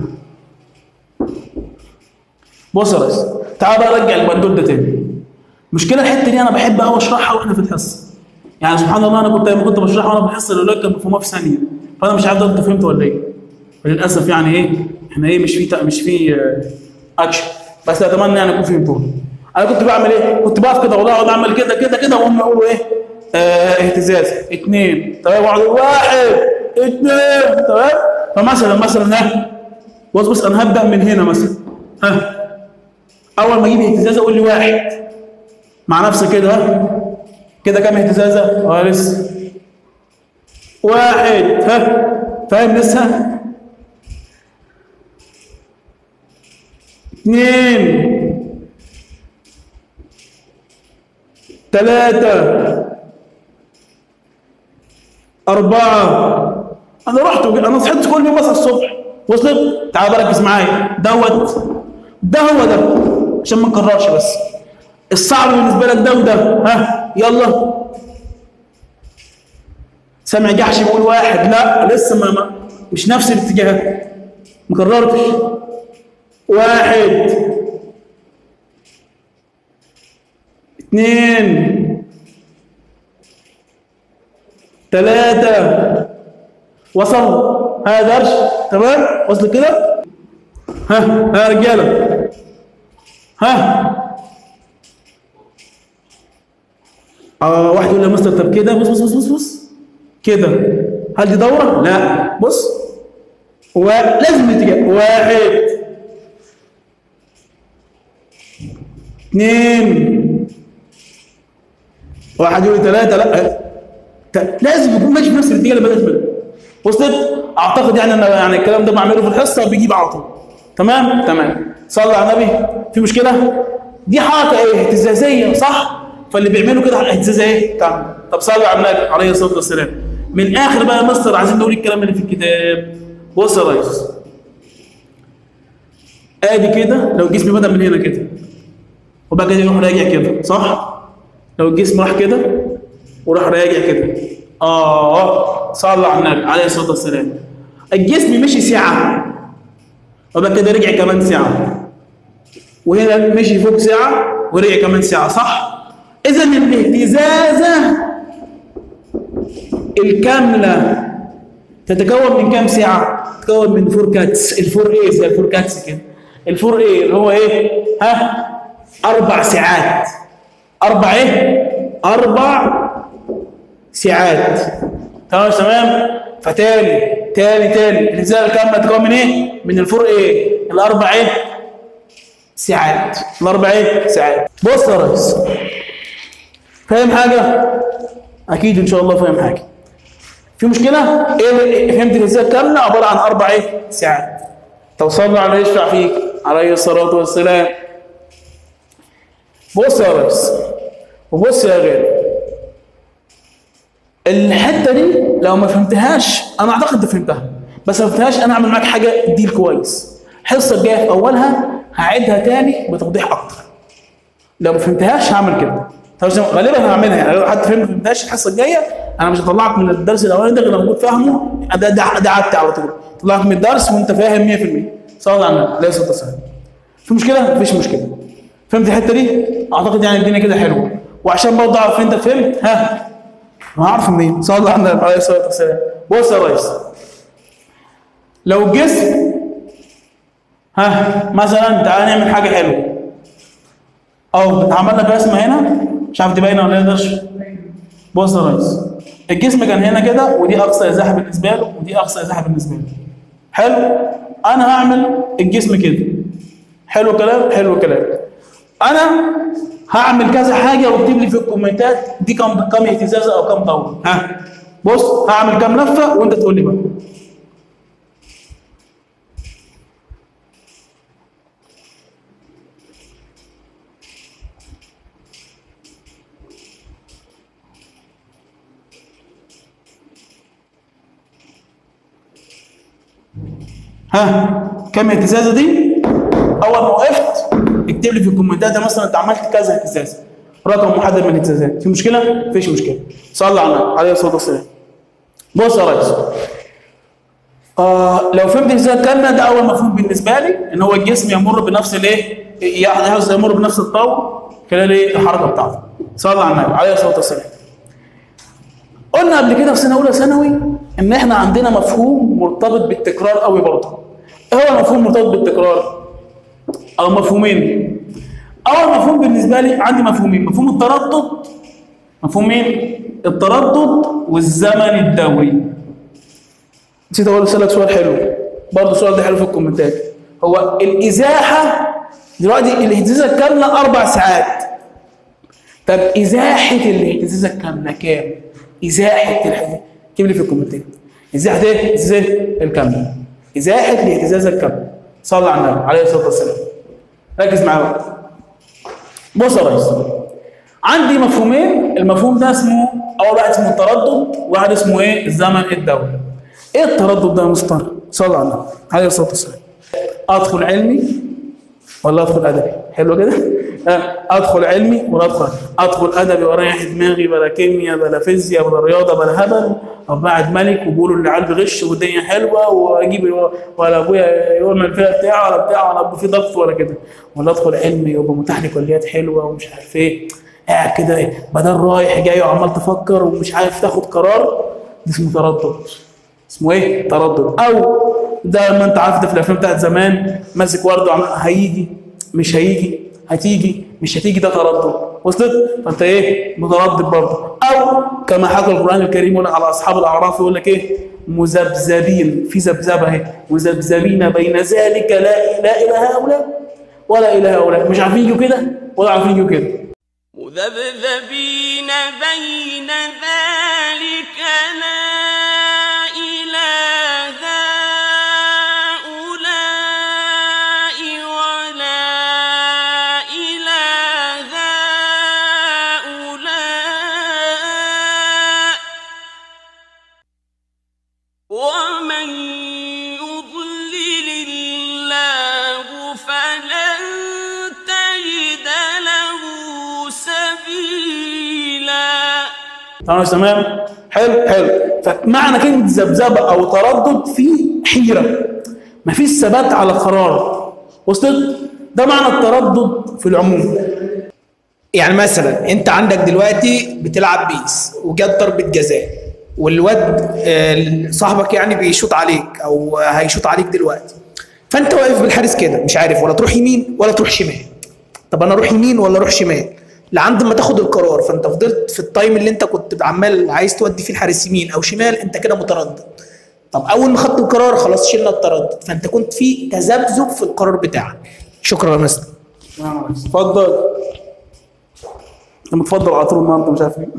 بص يا ريس تعال بقى رجع البندول ده تاني المشكله الحته دي انا بحب قوي اشرحها واحنا في الحصه يعني سبحان الله انا كنت لما كنت بشرحها وانا في الحصه الاولى كان مفهومها في ثانيه فانا مش عارف ده انت فهمت ولا ايه للاسف يعني ايه احنا ايه مش في مش في اكشن بس اتمنى يعني يكون فهمتوها انا كنت بعمل ايه كنت بقف كده والله اقعد اعمل كده كده كده وهم يقولوا ايه آه اهتزاز اثنين تمام واحد واحد اثنين تمام فمثلا مثلا ها بص بص انا هبدا من هنا مثلا ها اول ما اجيب اهتزاز اقول لي واحد مع نفسك كده ها كده كام اهتزازه اه لسه واحد ها فاهم لسه اثنين ثلاثة أربعة أنا رحت وج... أنا صحيت كل يوم بس الصبح وصلت تعال بركز معايا دوت ده هو ده عشان ما نكررش بس الصعب بالنسبة لك ده وده ها يلا سامع جحش بيقول واحد لا لسه ما, ما مش نفس الاتجاهات ما كررتش واحد اثنين ثلاثة وصل ها درش تمام وصل كده ها ها رجالة ها اه واحد يقول لي يا مستر طب كده بص بص بص بص بص كده هل دي دورة؟ لا بص ولازم اتجاه واحد اثنين واحد يقول ثلاثة لا ت- لازم يكون ماشي في نفس الاتجاه اللي بدأت منه وصلت اعتقد يعني انا يعني الكلام ده بعمله في الحصه بيجيب على طول تمام تمام صلى على النبي في مشكله دي حركه ايه اهتزازيه صح فاللي بيعملوا كده اهتزازيه ايه تمام طب صلى على النبي عليه الصلاه والسلام من اخر بقى يا مستر عايزين نقول الكلام اللي في الكتاب بص يا ريس ادي كده لو الجسم بدا من هنا كده وبعد كده يروح راجع كده صح لو الجسم راح كده وراح راجع كده اه صلى على النبي عليه الصلاه والسلام الجسم مشي ساعه وبعد كده رجع كمان ساعه وهنا مشي فوق ساعه ورجع كمان ساعه صح اذا الاهتزازه الكامله تتكون من كام ساعه تتكون من فور كاتس الفور ايه زي الفور كاتس كده الفور ايه اللي هو ايه ها اربع ساعات اربع ايه اربع ساعات تمام تمام فتاني تاني تاني الاجزاء الكامله تتكون من ايه من الفور ايه الاربع ايه ساعات الاربع ايه ساعات بص يا ريس فاهم حاجه اكيد ان شاء الله فاهم حاجه في مشكله ايه فهمت الاجزاء الكامله عباره عن اربع ايه ساعات توصلنا على يشفع فيك عليه الصلاه والسلام بص يا ريس وبص يا غالي الحته دي لو ما فهمتهاش انا اعتقد انت فهمتها بس لو ما فهمتهاش انا اعمل معاك حاجه ديل كويس الحصه الجايه في اولها هعيدها تاني بتوضيح اكتر لو ما فهمتهاش هعمل كده طب غالبا هعملها يعني لو حد فهم ما فهمتهاش الحصه الجايه انا مش هطلعك من الدرس الاولاني ده غير لما كنت فاهمه ده ده ده عدت على طول طلعك من الدرس وانت فاهم 100% صلى على النبي عليه الصلاه والسلام في مشكله مفيش مشكله فهمت الحته دي اعتقد يعني الدنيا كده حلوه وعشان برضه اعرف انت فهمت ها ما اعرف منين صلى على النبي عليه الصلاه والسلام بص يا ريس لو الجسم ها مثلا تعالى نعمل حاجه حلوه او عمل لك رسمه هنا مش عارف تبين ولا يقدرش بص يا ريس الجسم كان هنا كده ودي اقصى ازاحه بالنسبه له ودي اقصى ازاحه بالنسبه له حلو انا هعمل الجسم كده حلو كلام حلو كلام انا هعمل كذا حاجه واكتب لي في الكومنتات دي كم كم اهتزازه او كم دوره ها بص هعمل كام لفه وانت تقول لي بقى ها كم اهتزازه دي اول ما وقفت اكتب لي في الكومنتات مثلا انت عملت كذا اهتزاز رقم محدد من الاهتزازات في مشكله مفيش مشكله صلى على النبي عليه الصلاه والسلام بص يا ريس آه لو فهمت ازاي الكلمه ده اول مفهوم بالنسبه لي ان هو الجسم يمر بنفس الايه يحدث يمر بنفس الطور خلال ايه الحركه بتاعته صلى على النبي عليه الصلاه والسلام قلنا قبل كده في سنه اولى ثانوي ان احنا عندنا مفهوم مرتبط بالتكرار قوي برضه ايه هو المفهوم مرتبط بالتكرار او مفهومين اول مفهوم بالنسبه لي عندي مفهومين مفهوم التردد مفهومين التردد والزمن الدوري نسيت اقول اسالك سؤال حلو برضه السؤال ده حلو في الكومنتات هو الازاحه دلوقتي الاهتزازه الكامله اربع ساعات طب ازاحه الاهتزازه الكامله كام؟ ازاحه الاهتزازه اكتب لي في الكومنتات ازاحه ايه؟ الاهتزازه الكامله ازاحه الاهتزازه الكامله صلى على النبي عليه الصلاه والسلام ركز معايا بقى. بص يا ريس عندي مفهومين المفهوم ده اسمه اول واحد اسمه التردد وواحد اسمه ايه الزمن الدوري ايه التردد ده يا مستر صلى على النبي عليه الصلاه والسلام ادخل علمي ولا ادخل ادبي حلو كده آه، ادخل علمي ولا ادخل ادخل ادبي واريح دماغي بلا كيمياء بلا فيزياء بلا رياضه بلا هبل ابقى قاعد ملك وبيقولوا اللي عيال بغش والدنيا حلوه واجيب ولا ابويا يعمل فيها بتاع ولا بتاع ولا ابو في ضغط ولا كده ولا ادخل علمي ويبقى متاح لي كليات حلوه ومش عارف ايه قاعد كده إيه، بدل رايح جاي وعمال تفكر ومش عارف تاخد قرار ده اسمه تردد اسمه ايه؟ تردد او ده ما انت عارف ده في الافلام بتاعت زمان ماسك ورده وعمال هيجي مش هيجي هتيجي مش هتيجي ده تردد وصلت؟ فانت ايه؟ متردد برضه او كما حكى القران الكريم يقول على اصحاب الاعراف يقول لك ايه؟ مذبذبين في ذبذبه اهي مذبذبين بين ذلك لا لا الى هؤلاء ولا الى هؤلاء مش عارفين يجوا كده ولا عارفين يجوا كده مذبذبين بين ذلك لا إلى هؤلاء ولا إلى هؤلاء ومن يضلل الله فلن تجد له سبيلا تمام تمام حلو حلو فمعنى كلمه ذبذبه او تردد في حيره مفيش ثبات على قرار وصلت ده معنى التردد في العموم يعني مثلا انت عندك دلوقتي بتلعب بيس وجت ضربه جزاء والواد آه، صاحبك يعني بيشوط عليك او هيشوط عليك دلوقتي فانت واقف بالحارس كده مش عارف ولا تروح يمين ولا تروح شمال طب انا اروح يمين ولا اروح شمال لعند ما تاخد القرار فانت فضلت في التايم اللي انت كنت عمال عايز تودي فيه الحارس يمين او شمال انت كده متردد طب اول ما خدت القرار خلاص شلنا التردد فانت كنت في تذبذب في القرار بتاعك شكرا يا مستر اتفضل انت متفضل على طول النهارده مش عارف ايه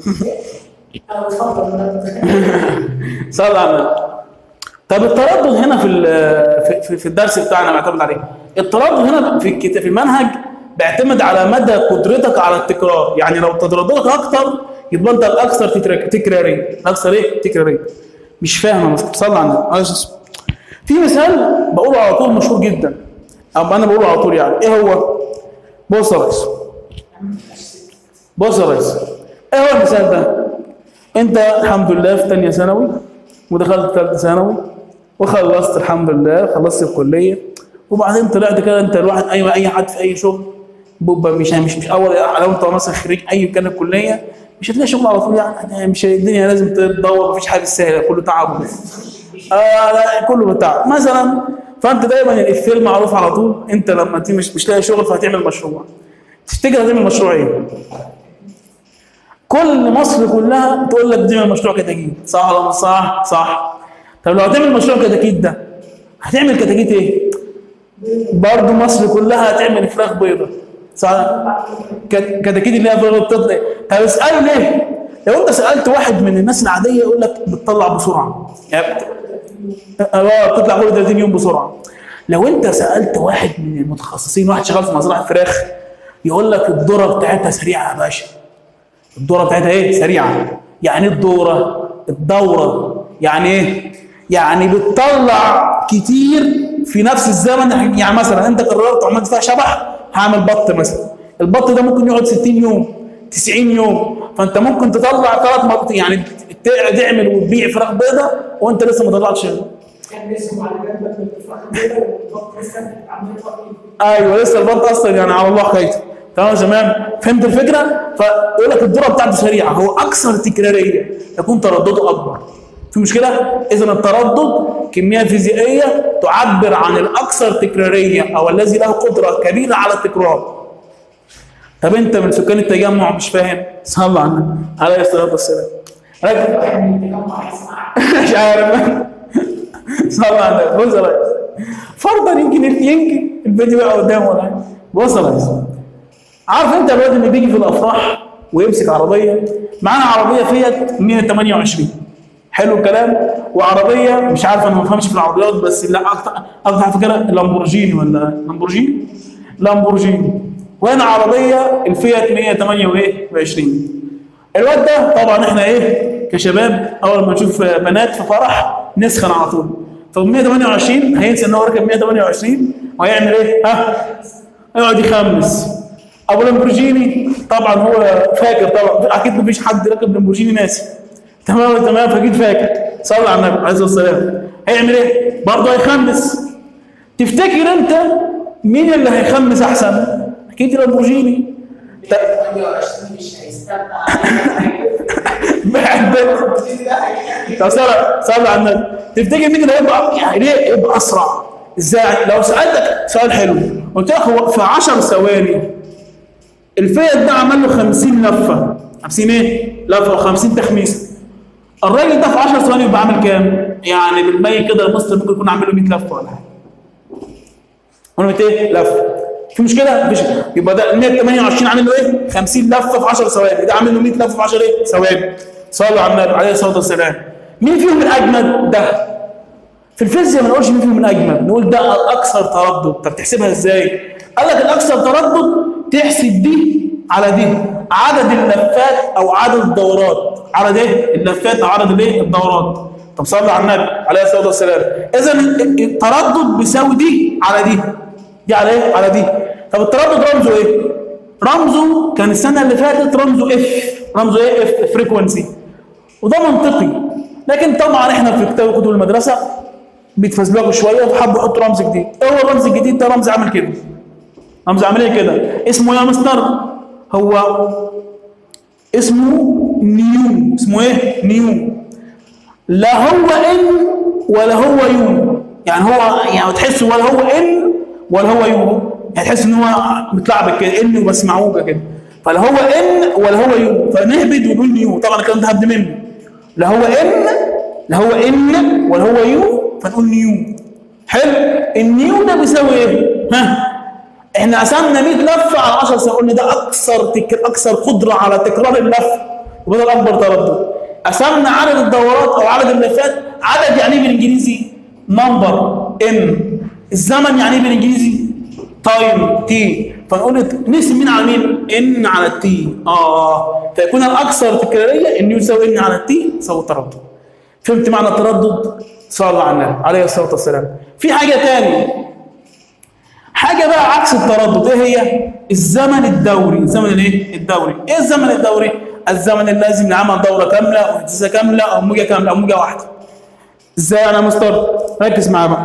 صلى على النبي طب التردد هنا في ال- في- في في الدرس بتاعنا معتمد عليه التردد هنا في الكت- في المنهج بيعتمد على مدى قدرتك على التكرار يعني لو ترددك اكتر يبقى انت الاكثر تكرا- تكراريه الاكثر ايه تكراريه مش فاهم يا مستر صلى على النبي عليه الصلاة والسلام. في مثال بقوله على طول مشهور جدا او انا بقوله على طول يعني ايه هو بص يا ريس بص يا ريس ايه هو المثال ده انت الحمد لله في ثانيه ثانوي ودخلت ثالثه ثانوي وخلصت الحمد لله خلصت الكليه وبعدين طلعت كده انت الواحد اي اي حد في اي شغل بيبقى مش مش مش اول لو انت مثلا خريج اي كان الكليه مش هتلاقي شغل على طول يعني مش الدنيا لازم تدور مفيش حاجه سهله كله تعب آه لا كله بتاع مثلا فانت دايما الافيه المعروف على طول انت لما تيجي مش مش لاقي شغل فهتعمل مشروع تفتكر هتعمل مشروع ايه؟ كل مصر كلها تقول لك تعمل مشروع كتاكيت صح ولا مش صح؟ صح طب لو هتعمل مشروع كتاكيت ده هتعمل كتاكيت ايه؟ برضه مصر كلها هتعمل فراخ بيضة صح كت- كتاكيت اللي هي بتطلع طب اساله ليه؟ لو انت سالت واحد من الناس العاديه يقول لك بتطلع بسرعه يعني بت- اه بتطلع كل 30 يوم بسرعه لو انت سالت واحد من المتخصصين واحد شغال في مزرعه فراخ يقول لك الذره بتاعتها سريعه يا باشا الدوره بتاعتها ايه سريعه يعني ايه الدوره الدوره يعني ايه يعني بتطلع كتير في نفس الزمن يعني مثلا انت قررت وعملت فيها شبح هعمل بط مثلا البط ده ممكن يقعد 60 يوم 90 يوم فانت ممكن تطلع ثلاث مرات يعني ت- تعمل وتبيع فراخ بيضه وانت لسه ما طلعتش كان اسمه على جنب الفراخ البيضاء والبط لسه عمال يطلع ايوه لسه البط اصلا يعني على الله حكايته تمام تمام فهمت الفكره فيقول لك الذره بتاعته سريعه هو اكثر تكراريه يكون تردده اكبر في مشكله اذا التردد كميه فيزيائيه تعبر عن الاكثر تكراريه او الذي له قدره كبيره على التكرار طب انت من سكان التجمع مش فاهم صلى على النبي عليه الصلاه والسلام ركز مش عارف صلى على النبي بص يا ريس فرضا يمكن يمكن الفيديو يقع قدامه ولا حاجه بص يا ريس عارف انت الواد اللي بيجي في الافراح ويمسك عربيه معانا عربيه فيات 128 حلو الكلام وعربيه مش عارف انا ما بفهمش في العربيات بس لا اكتر اكتر حاجه فاكرها لامبورجيني ولا لامبورجيني لامبورجيني وهنا عربيه الفيات 128 الواد ده طبعا احنا ايه كشباب اول ما نشوف بنات في فرح نسخن على طول طب 128 هينسى ان هو راكب 128 وهيعمل ايه؟ ها؟ يقعد يخمس ابو لامبورجيني طبعا هو فاكر طبعا اكيد مفيش حد راكب لامبورجيني ناسي تمام تمام فاكيد فاكر صلى على النبي عليه الصلاه والسلام هيعمل ايه؟ برضه هيخمس تفتكر انت مين اللي هيخمس احسن؟ اكيد لامبورجيني ت- 28 مش هيستنى بعد طب صلى صلى على النبي تفتكر مين اللي هيبقى يعني ليه يبقى اسرع ازاي لو سالتك سؤال حلو قلت لك هو في 10 ثواني الفيت ده عمل له 50 لفه 50 ايه لفه و50 تخميسه الراجل ده في 10 ثواني يبقى عامل كام يعني بالمية كده المصري ممكن يكون عامل له 100 لفه ولا حاجه قلنا 200 لفه في مشكله مفيش يبقى ده ال 128 عامل له ايه 50 لفه في 10 ثواني ده عامل له 100 لفه في 10 ايه ثواني صلوا على النبي عليه الصلاه والسلام مين فيهم الاجمد ده في الفيزياء ما نقولش مين فيهم الاجمد نقول ده الاكثر تردد طب تحسبها ازاي قال لك الاكثر تردد تحسب دي على دي عدد اللفات او عدد الدورات عدد ايه اللفات او عدد الايه الدورات طب صلى على النبي عليه الصلاه والسلام اذا التردد بيساوي دي على دي دي على ايه على دي طب التردد رمزه ايه رمزه كان السنه اللي فاتت رمزه اف رمزه ايه اف فريكونسي وده منطقي لكن طبعا احنا في كتاب كتب المدرسه بيتفزلكوا شويه فحبوا يحطوا رمز جديد ايه هو الرمز الجديد ده رمز عامل كده رمز عامل ايه كده اسمه يا مستر هو اسمه نيو اسمه ايه نيو لا هو ان ولا هو يو يعني هو يعني تحس ولا هو ان ولا هو يو يعني تحس ان هو متلعبك كده ان بس معوجه كده فلا هو ان ولا هو يو فنهبد ونقول نيو طبعا الكلام ده هبد منه لا هو ان لا هو ان ولا هو يو فنقول نيو حلو النيو ده بيساوي ايه ها احنا قسمنا 100 لفه على 10 سنين قلنا ده اكثر تكر اكثر قدره على تكرار اللف وده الاكبر تردد قسمنا عدد الدورات او عدد اللفات عدد يعني ايه بالانجليزي نمبر ان الزمن يعني ايه بالانجليزي تايم تي فنقول نقسم مين على مين ان على التي اه فيكون الاكثر تكراريه ان يساوي ان على التي يساوي التردد فهمت معنى التردد صلى الله على النبي عليه الصلاه والسلام في حاجه تاني حاجه بقى عكس التردد ايه هي الزمن الدوري الزمن الايه الدوري ايه الزمن الدوري الزمن اللازم لعمل دوره كامله او اهتزازه كامله او موجه كامله او موجه واحده ازاي انا مستر ركز معايا بقى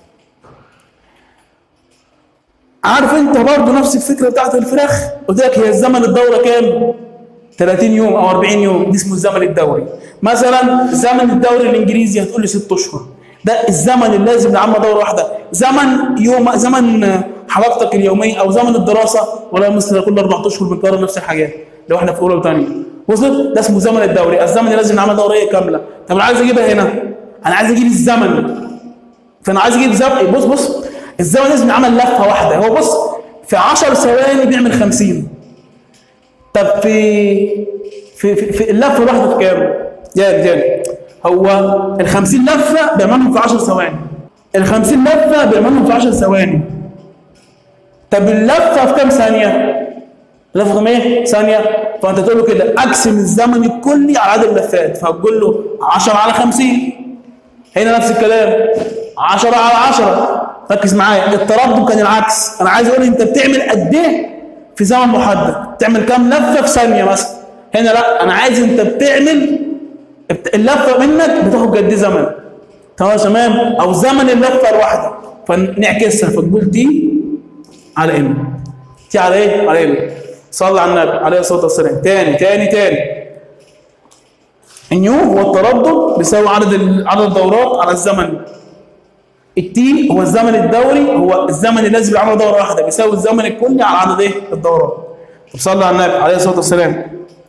عارف انت برضه نفس الفكره بتاعت الفراخ قلت لك هي الزمن الدوره كام 30 يوم او 40 يوم دي اسمه الزمن الدوري مثلا الزمن الدوري الانجليزي هتقول لي 6 اشهر ده الزمن اللازم لعمل دوره واحده زمن يوم زمن حلقتك اليوميه او زمن الدراسه ولا مثل كل اربع اشهر بنكرر نفس الحاجات لو احنا في اولى وثانيه وصلت ده اسمه زمن الدوري الزمن اللازم لعمل دوريه كامله طب انا عايز اجيبها هنا انا عايز اجيب الزمن فانا عايز اجيب زمن بص بص الزمن لازم يعمل لفه واحده هو بص في 10 ثواني بيعمل 50 طب في في في, في اللفه الواحده في كام؟ جاني جاني هو ال 50 لفه بيعملهم في 10 ثواني ال 50 لفه بيعملهم في 10 ثواني طب اللفه في كام ثانيه؟ اللفه في كام ايه؟ ثانيه فانت تقول له كده اقسم الزمن الكلي على عدد اللفات فهتقول له 10 على 50 هنا نفس الكلام 10 على 10 ركز معايا التردد كان العكس انا عايز اقول انت بتعمل قد ايه في زمن محدد تعمل كام لفه في ثانيه مثلا هنا لا انا عايز انت بتعمل اللفه منك بتاخد قد ايه زمن تمام تمام او زمن اللفه الواحده فنعكسها فتقول تي على ام تي على ايه على ام صلى على النبي عليه الصلاه والسلام تاني تاني تاني النيو هو التردد بيساوي عدد ال- عدد الدورات على الزمن التي هو الزمن الدوري هو الزمن الذي بيعمل دوره واحده بيساوي الزمن الكلي على عدد ايه الدورات طب صلى على النبي عليه الصلاه والسلام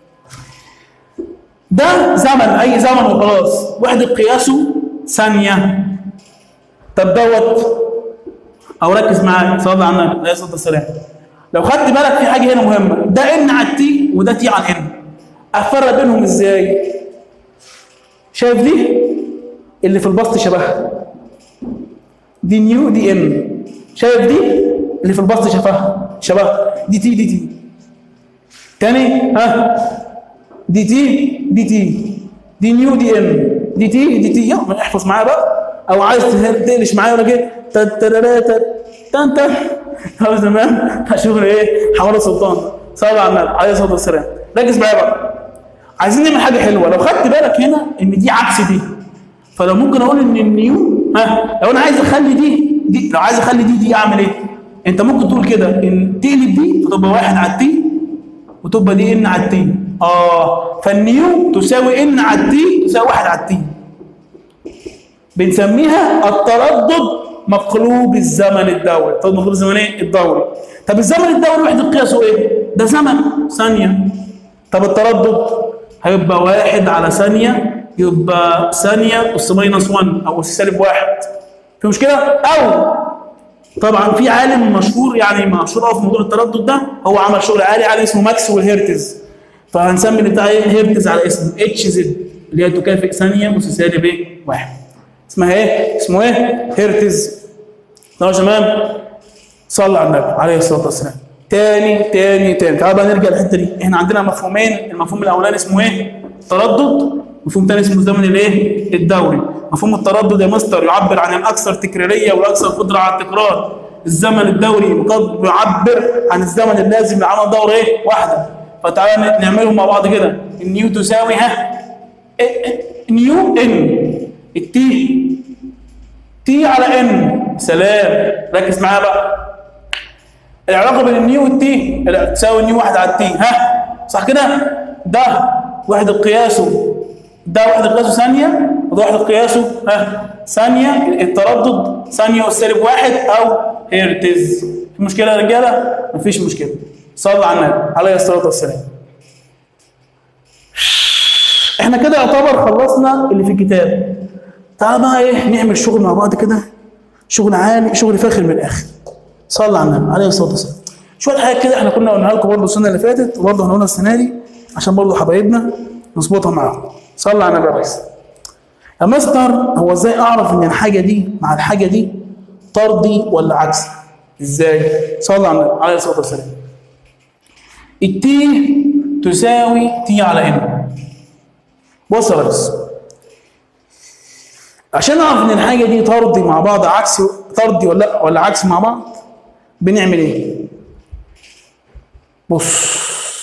ده زمن اي زمن وخلاص وحده قياسه ثانيه طب دوت او ركز معايا صلى على النبي عليه الصلاه والسلام لو خدت بالك في حاجه هنا مهمه ده ان على التي وده تي على ان افرق بينهم ازاي شايف دي اللي في البسط شبهها دي نيو دي ام شايف دي اللي في البسط شبهها شبهها دي تي دي تي تاني ها دي تي دي تي دي نيو دي ام دي تي دي تي يلا احفظ معايا بقى او عايز تقلش معايا ولا كده تترارات تن تن خلاص تمام هشوف ايه حوار سلطان صلى على النبي عليه الصلاه والسلام ركز معايا بقى عايزين نعمل حاجه حلوه لو خدت بالك هنا ان دي عكس دي فلو ممكن اقول ان النيو ها لو انا عايز اخلي دي دي لو عايز اخلي دي دي اعمل ايه انت ممكن تقول كده ان تقلب دي فتبقى واحد على التي وتبقى دي ان على التي اه فالنيو تساوي ان على التي تساوي واحد على التي بنسميها التردد مقلوب الزمن الدوري التردد مقلوب الزمن ايه الدوري طب الزمن الدوري وحده قياسه ايه ده زمن ثانيه طب التردد هيبقى واحد على ثانيه يبقى ثانيه اس ماينس 1 او اس سالب واحد في مشكله او طبعا في عالم مشهور يعني مشهور قوي في موضوع التردد ده هو عمل شغل عالي عليه اسمه ماكسويل هيرتز فهنسمي اللي بتاع ايه هيرتز على اسمه اتش زد اللي هي تكافئ ثانيه اس سالب ايه واحد اسمها ايه اسمه ايه هيرتز تمام يا شباب صلى على النبي عليه الصلاه والسلام تاني تاني تاني تعال بقى نرجع للحته دي احنا عندنا مفهومين المفهوم الاولاني اسمه ايه تردد مفهوم تاني اسمه الزمن الايه الدوري مفهوم التردد يا مستر يعبر عن الاكثر تكراريه والاكثر قدره على التكرار الزمن الدوري مقد- يعبر عن الزمن اللازم لعمل دوره ايه واحده فتعالى نعملهم مع بعض كده النيو تساوي ها إيه- إيه- نيو ان التي تي على ان سلام ركز معايا بقى العلاقه بين النيو والتي لا تساوي النيو واحد على التي ها صح كده ده وحده قياسه ده وحده قياسه ثانيه وده وحده قياسه ها ثانيه التردد ثانيه والسالب واحد او هرتز في مشكله يا رجاله مفيش مشكله صلى على النبي عليه الصلاه والسلام احنا كده يعتبر خلصنا اللي في الكتاب تعال بقى ايه نعمل شغل مع بعض كده شغل عالي شغل فاخر من الاخر صلى على النبي عليه الصلاه والسلام شويه حاجات كده احنا كنا قلناها لكم برضه السنه اللي فاتت وبرضه هنقولها السنه دي عشان برضه حبايبنا نظبطها معاهم صلى على النبي يا ريس يا مستر هو ازاي اعرف ان الحاجه دي مع الحاجه دي طردي ولا عكسي ازاي صلى على النبي عليه الصلاه والسلام التي تساوي تي على ان بص يا ريس عشان اعرف ان الحاجه دي طردي مع بعض عكسي طردي ولا لا ولا عكسي مع بعض بنعمل ايه بص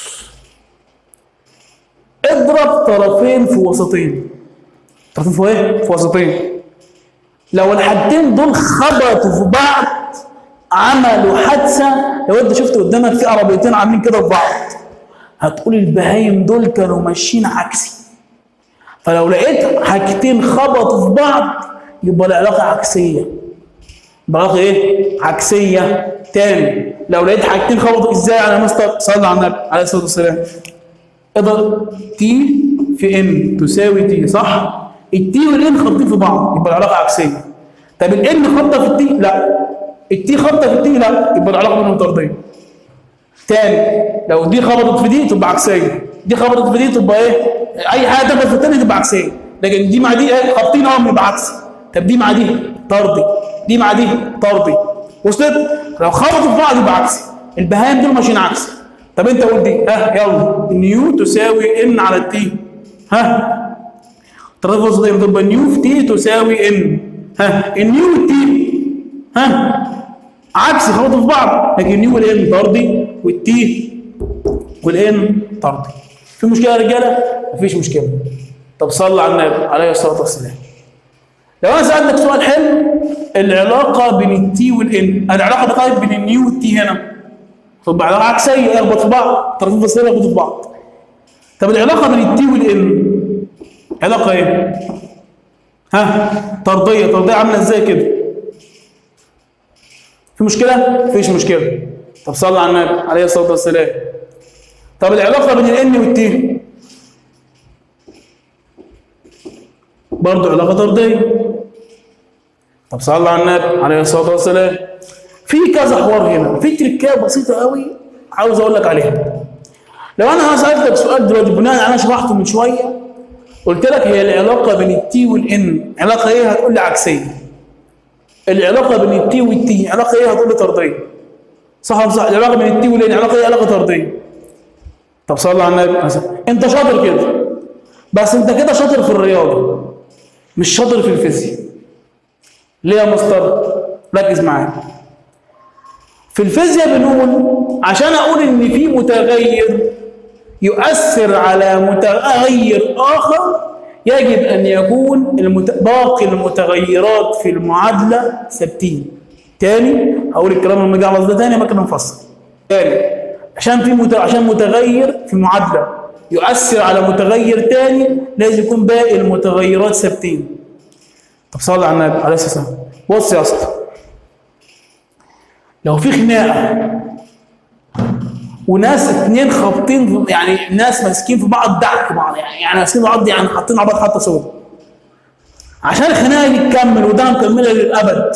اضرب طرفين في وسطين طرفين في ايه في وسطين لو الحاجتين دول خبطوا في بعض عملوا حادثه لو انت شفت قدامك في عربيتين عاملين كده في بعض هتقول البهايم دول كانوا ماشيين عكسي فلو لقيت حاجتين خبطوا في بعض يبقى العلاقه عكسيه يبقى العلاقه ايه عكسيه تاني لو لقيت حاجتين خبطوا ازاي على مستر صلى على النبي عليه الصلاه والسلام اضرب تي في ان تساوي تي صح التي والان خابطين في بعض يبقى العلاقه عكسيه طب الان خابطه في التي لا التي خابطه في التي لا يبقى العلاقه بينهم طرديه تاني لو دي خبطت في دي تبقى عكسيه دي خبطت في دي تبقى ايه اي حاجه تخبط في الثانيه تبقى عكسيه لكن دي مع دي ايه خابطين اهو يبقى عكسي طب دي مع دي طردي دي مع دي طردي وصلت لو خبطوا في بعض يبقى عكسي البهايم دول ماشيين عكسي طب انت قول دي ها يلا نيو تساوي ان على التي ها ترتيب وسطين تبقى نيو في تي تساوي ان ها النيو والتي ها عكس خبطوا في بعض لكن النيو والان طردي والتي والان طردي في مشكله يا رجاله مفيش مشكله طب صلى على النبي عليه الصلاه والسلام لو انا سالتك سؤال حلو العلاقه بين التي والان العلاقه طيب بين النيو والتي هنا تبقى علاقه عكسيه يخبط في بعض طرفين فصلين يخبطوا في بعض طب العلاقه بين التي والان علاقه ايه ها طرديه طرديه عامله ازاي كده في مشكله مفيش مشكله طب صلى على النبي عليه الصلاه والسلام طب العلاقه بين الان والتي برضه علاقه طرديه طب صلى على النبي عليه الصلاه والسلام في كذا حوار هنا في تركات بسيطه قوي عاوز اقول لك عليها لو انا سالتك سؤال دلوقتي بناء على انا شرحته من شويه قلت لك هي العلاقه بين التي والان علاقه ايه هتقول لي عكسيه العلاقه بين التي والتي علاقه ايه هتقول لي طرديه صح ولا صح العلاقه بين التي والان علاقه ايه علاقه طرديه طب صلى على النبي انت شاطر كده بس انت كده شاطر في الرياضه مش شاطر في الفيزياء ليه يا مستر ركز معايا في الفيزياء بنقول عشان اقول ان في متغير يؤثر على متغير اخر يجب ان يكون المت... باقي المتغيرات في المعادله ثابتين تاني هقول الكلام لما اجي على ده تاني ما كان نفصل تاني عشان في مت... عشان متغير في معادله يؤثر على متغير تاني لازم يكون باقي المتغيرات ثابتين طب صلى على النبي عليه الصلاه والسلام بص يا اسطى لو في خناقه وناس اتنين خابطين يعني ناس ماسكين في بعض دعك بعض يعني يعني ماسكين في بعض يعني حاطين على بعض حتى سودا عشان الخناقه دي تكمل وده مكمله للابد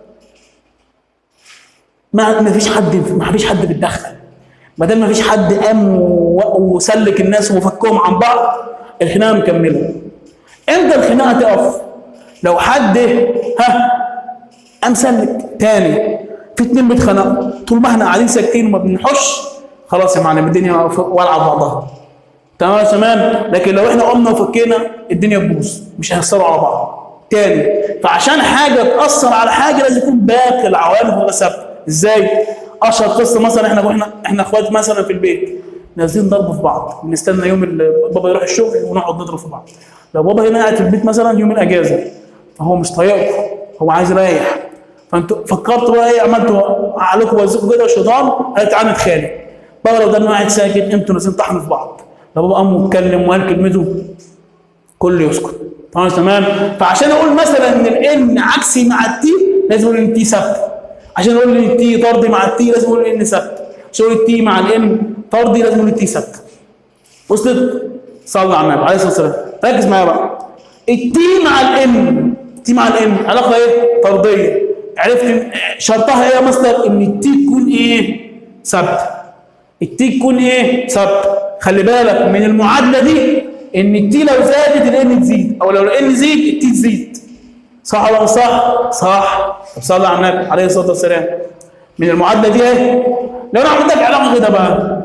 ما ما فيش حد ما فيش حد بيتدخل ما دام ما فيش حد قام وسلك الناس وفكهم عن بعض الخناقه مكمله امتى الخناقه تقف لو حد ها قام سلك تاني في اتنين بيتخانقوا طول ما احنا قاعدين ساكتين وما بنحش خلاص يا معلم الدنيا والعه بعضها تمام تمام لكن لو احنا قمنا وفكينا الدنيا تبوظ مش هيأثروا على بعض تاني فعشان حاجه تأثر على حاجه لازم يكون باقي العوامل تبقى ثابته ازاي؟ اشهر قصه مثلا احنا احنا احنا اخوات مثلا في البيت نازلين ضرب في بعض بنستنى يوم بابا يروح الشغل ونقعد نضرب في بعض لو بابا هنا قاعد في البيت مثلا يوم الاجازه فهو مش طايقكم هو عايز يريح فانتوا فكرتوا بقى ايه عملتوا عليكم وزكم كده الشيطان قال تعالى نتخانق بابا لو ده قاعد ساكت انتوا نازلين طحنوا في بعض لو بابا قام واتكلم وقال كلمته كله يسكت تمام تمام فعشان اقول مثلا ان الان عكسي مع التي لازم اقول ان التي ثابته عشان اقول ان التي طردي مع التي لازم اقول ان ثابته عشان اقول التي مع الان طردي لازم اقول التي ثابته وصلت صلى على النبي عليه الصلاه والسلام ركز معايا بقى التي مع الان التي مع الان علاقه ايه طرديه عرفت شرطها ايه يا مستر ان التي تكون ايه ثابته التي تكون ايه ثابته خلي بالك من المعادله دي ان التي لو زادت الان تزيد او لو الان زيد التي تزيد صح ولا مش صح صح طب صلى على النبي عليه الصلاه والسلام من المعادله دي ايه لو انا عملت لك علاقه كده بقى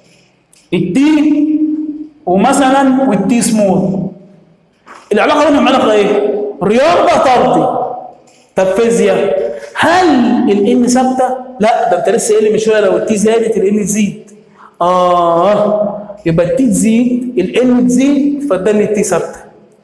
التي ومثلا والتي سمول العلاقه بينهم علاقه ايه رياضه طردي طب فيزياء هل الان ثابته لا ده انت لسه قايل من شويه لو التي زادت الان تزيد اه يبقى التي تزيد الان تزيد فده التي ثابته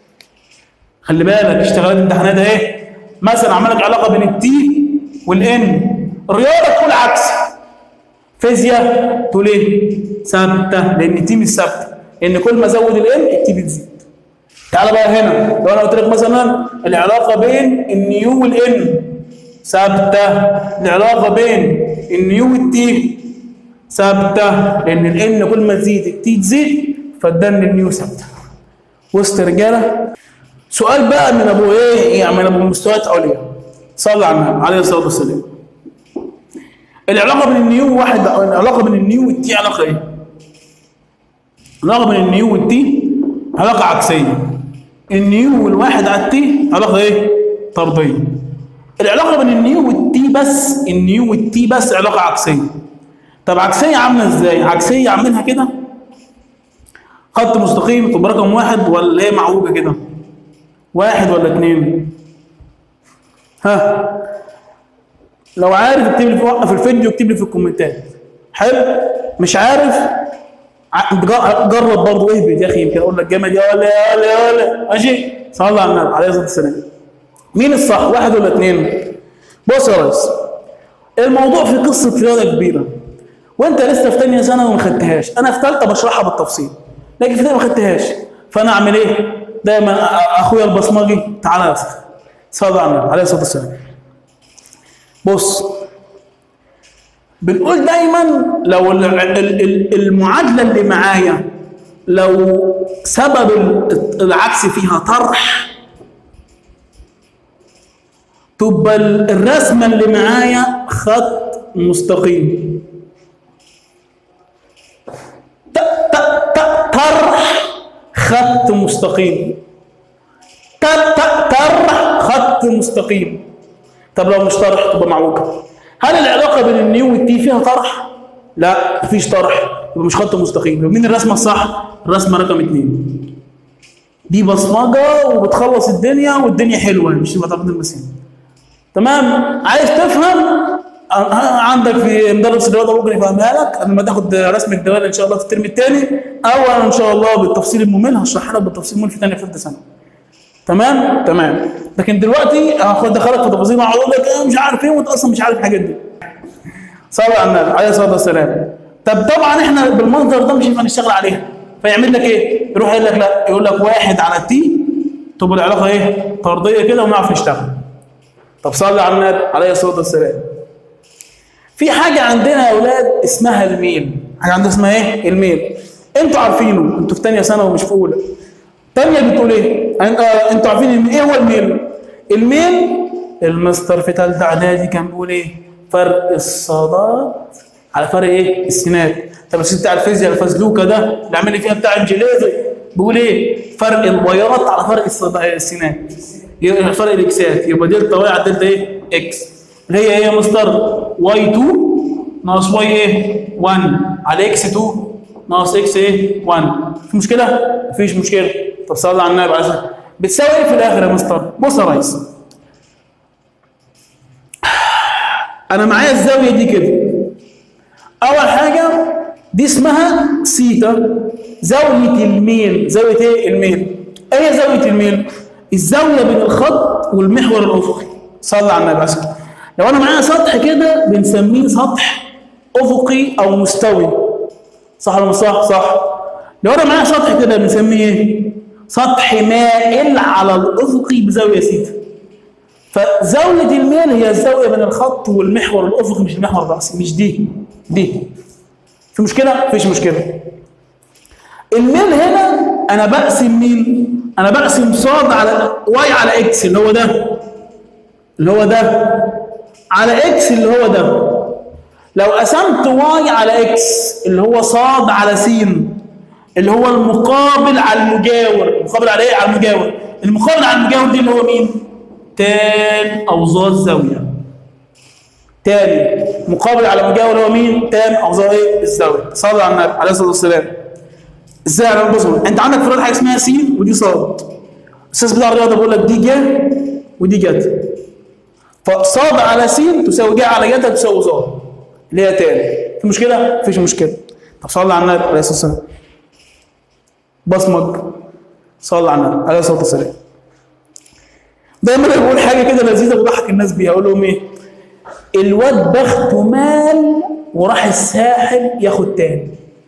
خلي بالك اشتغالات امتحانات ايه مثلا عمل لك علاقه بين التي والان الرياضه تقول عكس فيزياء تقول ايه ثابته لان التي مش ثابته ان كل ما ازود الان التي بتزيد تعال بقى هنا لو انا قلت لك مثلا العلاقه بين النيو والان ثابته العلاقه بين النيو والتي ثابته لان الان كل ما تزيد التي تزيد فالدن النيو ثابته وسط رجاله سؤال بقى من ابو ايه يعني من ابو مستويات عليا صلى على النبي عليه الصلاه والسلام العلاقه بين النيو وواحد العلاقه بين النيو والتي علاقه ايه؟ العلاقه بين النيو والتي علاقه عكسيه النيو والواحد على التي علاقه ايه؟ طرديه العلاقه بين النيو والتي بس النيو والتي بس علاقه عكسيه طب عكسيه عامله ازاي؟ عكسيه عاملها كده خط مستقيم تبقى رقم واحد ولا هي معوجه كده؟ واحد ولا اتنين؟ ها لو عارف اكتب لي في وقف الفيديو اكتب لي في الكومنتات حلو مش عارف ع- جر- جرب برضه اهبط يا اخي يمكن اقول لك جامد يا ولا يا ولا يا ولا ماشي صلى على النبي عليه الصلاه والسلام مين الصح واحد ولا اثنين بص يا ريس الموضوع في قصه رياضه كبيره وانت لسه في ثانيه سنه وما خدتهاش انا في ثالثه بشرحها بالتفصيل لكن في ثانيه ما خدتهاش فانا اعمل ايه دايما أ- اخويا البصمجي تعالى يا اسطى صلى على النبي عليه الصلاه والسلام بص بنقول دايما لو ال- ال- ال- المعادله اللي معايا لو سبب ال- العكس فيها طرح تبقى ال- الرسمه اللي معايا خط مستقيم ت- ت- ت- طرح خط مستقيم ت- ت- طرح خط مستقيم طب لو مش طرح تبقى معوجه هل العلاقه بين النيو والتي فيها طرح لا مفيش طرح يبقى مش خط مستقيم يبقى مين الرسمه الصح الرسمه رقم اتنين دي بصمجه وبتخلص الدنيا والدنيا حلوه مش تبقى تقدير المسين تمام عايز تفهم ع- عندك في مدرس الرياضه ممكن يفهمها لك لما تاخد رسم الدوال ان شاء الله في الترم الثاني او انا ان شاء الله بالتفصيل الممل هشرحها لك بالتفصيل الممل في ثانيه في ثالثه سنه تمام تمام لكن دلوقتي هاخد دخلك في تفاصيل وهقول لك انا مش عارف ايه وانت اصلا مش عارف الحاجات دي صلى على النبي عليه الصلاه والسلام طب طبعا احنا بالمنظر ده مش هينفع نشتغل عليها فيعمل لك ايه؟ يروح يقول لك لا يقول لك واحد على تي تبقى العلاقه ايه؟ طرديه كده ونعرف نشتغل طب صلى على النبي عليه الصلاه والسلام في حاجه عندنا يا اولاد اسمها الميل حاجه عندنا اسمها ايه؟ الميل انتوا عارفينه انتوا في ثانيه ثانوي ومش في اولى تانية بتقول ايه؟ أن- آه، انتوا عارفين إن ايه هو الميل؟ الميل المستر في ثالثة اعدادي كان بيقول ايه؟ فرق الصادات على فرق ايه؟ السينات طب بس بتاع الفيزياء الفزلوكه ده اللي عامل لي فيها بتاع انجليزي بيقول ايه؟ فرق الوايرات على فرق الصاد- السينات يبقى فرق الاكسات يبقى دلتا واي على دلتا ايه؟ اكس اللي هي ايه يا مستر؟ واي 2 ناقص واي ايه؟ 1 على اكس 2 ناقص اكس ايه 1 في مشكله مفيش مشكله طب صلي على النبي عليه الصلاه والسلام. بتساوي ايه في الاخر يا مستر بص يا ريس انا معايا الزاويه دي كده اول حاجه دي اسمها سيتا زاويه الميل زاويه ايه الميل ايه هي زاويه الميل الزاويه بين الخط والمحور الافقي صلي على النبي عليه الصلاه والسلام. لو انا معايا سطح كده بنسميه سطح افقي او مستوي صح ولا مش صح؟ صح. لو انا معايا سطح كده بنسميه ايه؟ سطح مائل على الافقي بزاويه سيتا. فزاويه الميل هي الزاويه بين الخط والمحور الافقي مش المحور الراسي مش دي دي. في مشكله؟ مفيش مشكله. الميل هنا انا بقسم مين؟ انا بقسم صاد على واي على اكس اللي هو ده اللي هو ده على اكس اللي هو ده لو قسمت واي على اكس اللي هو صاد على س اللي هو المقابل على المجاور المقابل على ايه على المجاور المقابل على المجاور دي اللي هو مين تان اوزان زاويه تاني مقابل على المجاور اللي هو مين تان اوزان ايه الزاويه صلى على النبي عليه الصلاه والسلام ازاي على البصر انت عندك في الرياضه حاجه اسمها س ودي صاد الاستاذ بتاع الرياضه بيقول لك دي جا ودي جت فصاد على س تساوي جا على جتا تساوي صاد اللي هي تاني في مشكله مفيش مشكله طب صلى على النبي عليه الصلاه والسلام بصمج صلى على النبي عليه الصلاه والسلام دايما بقول حاجه كده لذيذه بضحك الناس بيها اقول لهم ايه الواد بخته مال وراح الساحل ياخد تاني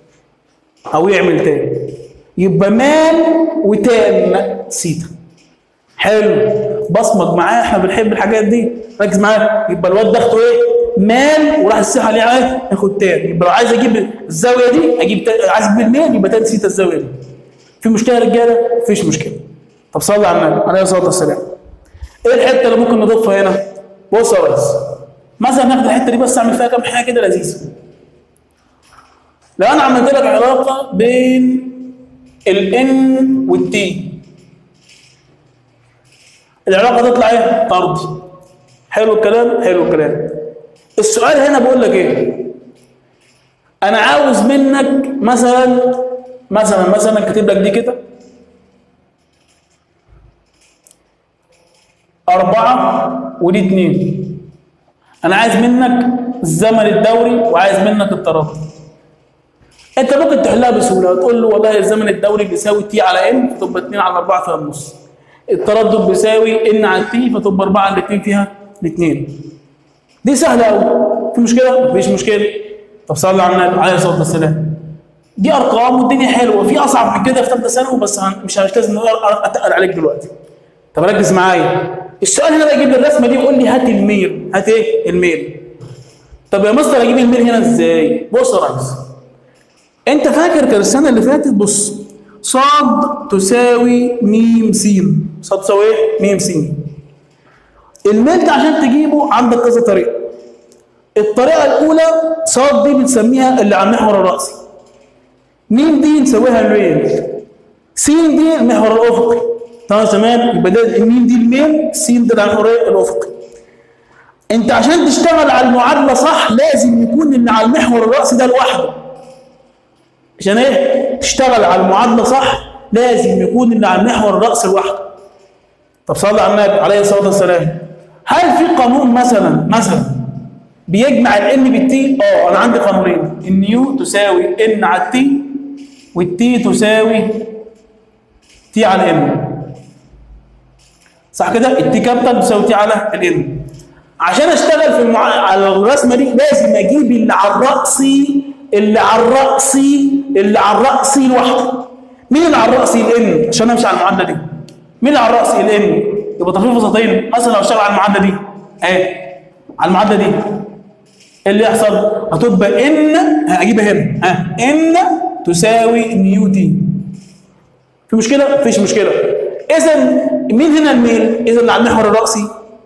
او يعمل تاني يبقى مال وتان سيتا حلو بصمج معاه احنا بنحب الحاجات دي ركز معايا يبقى الواد بخته ايه مال وراح الساحل يعمل ياخد تاني يبقى لو عايز اجيب الزاويه دي اجيب تا... عايز اجيب الميل يبقى تان سيتا الزاويه دي في مشكله يا رجاله مفيش مشكله طب صلي على النبي عليه الصلاه والسلام ايه الحته اللي ممكن نضيفها هنا بص يا ريس مثلا ناخد الحته دي بس اعمل فيها كام حاجه كده لذيذه لو انا عملت لك علاقه بين الان والتي العلاقه تطلع ايه طردي حلو الكلام حلو الكلام السؤال هنا بقول لك ايه انا عاوز منك مثلا مثلا مثلا كاتب لك دي كده أربعة ودي اتنين أنا عايز منك الزمن الدوري وعايز منك التردد أنت ممكن تحلها بسهولة تقول له والله الزمن الدوري بيساوي تي على إن فتبقى 2 على 4 فيها النص التردد بيساوي إن على تي فتبقى 4 على 2 فيها الاثنين دي سهلة أوي في مشكلة؟ مفيش مشكلة طب صلي على النبي عليه الصلاة والسلام دي أرقام والدنيا حلوة في أصعب من كده في ثالثة ثانوي بس هن- مش مش لازم أتقل عليك دلوقتي طب ركز معايا السؤال هنا بقى يجيب لي الرسمه دي يقول لي هات الميل هات ايه الميل طب يا مستر اجيب الميل هنا ازاي بص يا ريس انت فاكر كان السنه اللي فاتت بص صاد تساوي ميم س صاد تساوي ايه ميم س الميل ده عشان تجيبه عندك كذا طريقه الطريقه الاولى صاد دي بنسميها اللي على المحور الراسي ميم دي نسويها الميل س دي المحور الافقي تمام تمام يبقى ده الميم دي الميل س ده المحور الافقي انت عشان تشتغل على المعادله صح لازم يكون اللي على المحور الراسي ده لوحده عشان ايه تشتغل على المعادله صح لازم يكون اللي على المحور الراسي لوحده طب صلى على النبي عليه الصلاه والسلام هل في قانون مثلا مثلا بيجمع الان بالتي اه انا عندي قانونين النيو تساوي ان على التي والتي تساوي تي على ان صح كده التي كابيتال تساوي تي على الان عشان اشتغل في المع... على الرسمه دي لازم اجيب اللي على الرأسي اللي على الرأسي اللي على الرأسي لوحده مين اللي على الرأسي الان عشان امشي على المعادله دي مين اللي على الرأسي الان يبقى تخفيف وسطين مثلا لو اشتغل على المعادله دي اهي على المعادله دي إيه اللي يحصل هتبقى ان هجيبها هنا ها ان تساوي نيو تي في مشكله مفيش مشكله اذا مين هنا الميل اذا اللي على المحور الرأسي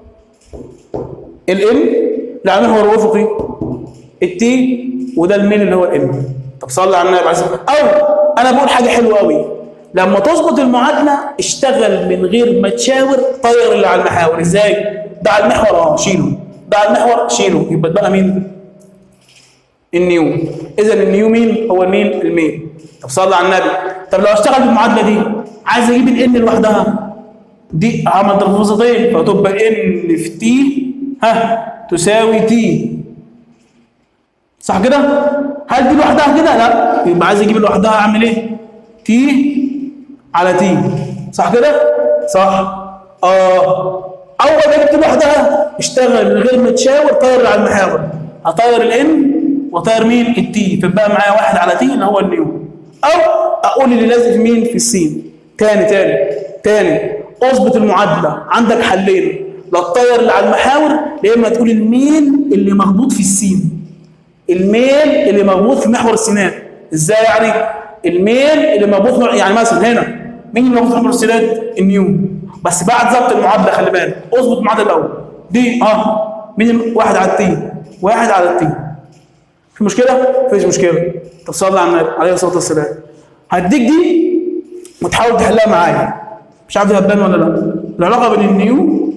الام اللي على المحور الافقي التي وده الميل اللي هو الام طب صلي على النبي عليه الصلاه والسلام. او انا بقول حاجه حلوه قوي لما تظبط المعادله اشتغل من غير ما تشاور طير اللي على المحاور ازاي ده على المحور اه شيله ده على المحور شيله يبقى بقى مين النيو اذا النيو مين هو مين الميل طب صلي على النبي طب لو اشتغل بالمعادله دي عايز اجيب الان لوحدها دي عمل تلفظتين فتبقى ان في تي ها تساوي تي صح كده هل دي لوحدها كده لا يبقى عايز اجيب لوحدها اعمل ايه تي على تي صح كده صح اه اول ما جبت لوحدها اشتغل من غير ما تشاور طير على المحاور هطير الان وطير مين التي فبقى معايا واحد على تي اللي هو النيو او اقول اللي لازم في مين في السين تاني تاني تاني اظبط المعادله عندك حلين لا تطير اللي على المحاور يا اما تقول الميل اللي مربوط في السين الميل اللي مربوط في محور السينات ازاي يعني الميل اللي مربوط في- يعني مثلا هنا مين اللي مربوط في محور السينات النيو بس بعد ضبط المعادله خلي بالك اظبط المعادله الاول دي اه مين الم- واحد على التي واحد على التي في مشكله مفيش مشكله طب صلي على النبي عليه الصلاه والسلام هديك دي وتحاول تحلها معايا مش عارف هتبان ولا لا العلاقه بين النيو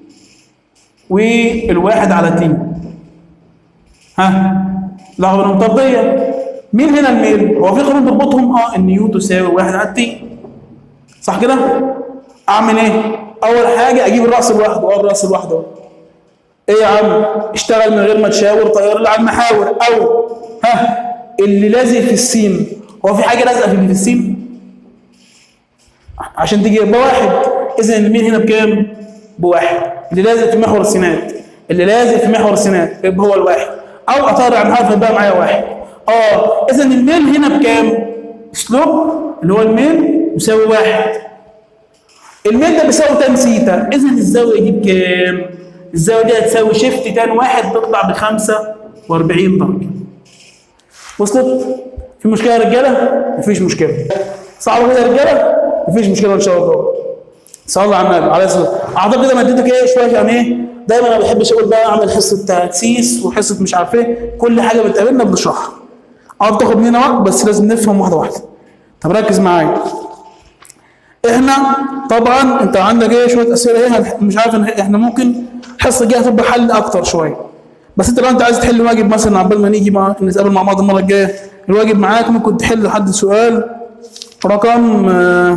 والواحد على تي ها العلاقه بينهم طرديه مين هنا الميل هو في قانون بيربطهم اه النيو تساوي واحد على تي صح كده اعمل ايه اول حاجه اجيب الراس لوحده اه الراس لوحده ايه يا عم اشتغل من غير ما تشاور طير اللي على المحاور او ها اللي لازق في السين هو في حاجه لازقه في اللي في السين عشان تجي بواحد اذا المين هنا بكام بواحد اللي لازق في محور السينات اللي لازق في محور السينات يبقى هو الواحد او اطير على المحاور فيبقى معايا واحد اه اذا الميل هنا بكام سلوب اللي هو الميل يساوي واحد الميل ده بيساوي تان سيتا اذا الزاويه دي بكام الزاويه دي هتساوي شيفت تان واحد تطلع ب 45 درجه وصلت في مشكله يا رجاله مفيش مشكله صعبه كده يا رجاله مفيش مشكله ان شاء الله صلى على النبي عليه الصلاه والسلام اعتقد انا اديتك ايه شويه يعني ايه دايما انا ما بحبش اقول بقى اعمل حصه تاسيس وحصه مش عارف ايه كل حاجه بتقابلنا بنشرحها اه بتاخد مننا وقت بس لازم نفهم واحده واحده طب ركز معايا احنا طبعا انت عندك ايه شويه اسئله ايه هنح- مش عارف إن احنا ممكن الحصه الجايه هتبقى حل اكتر شويه بس انت لو انت عايز تحل واجب مثلا عقبال ما نيجي مع نتقابل مع بعض المره الجايه الواجب معاك ممكن تحل لحد سؤال رقم آه،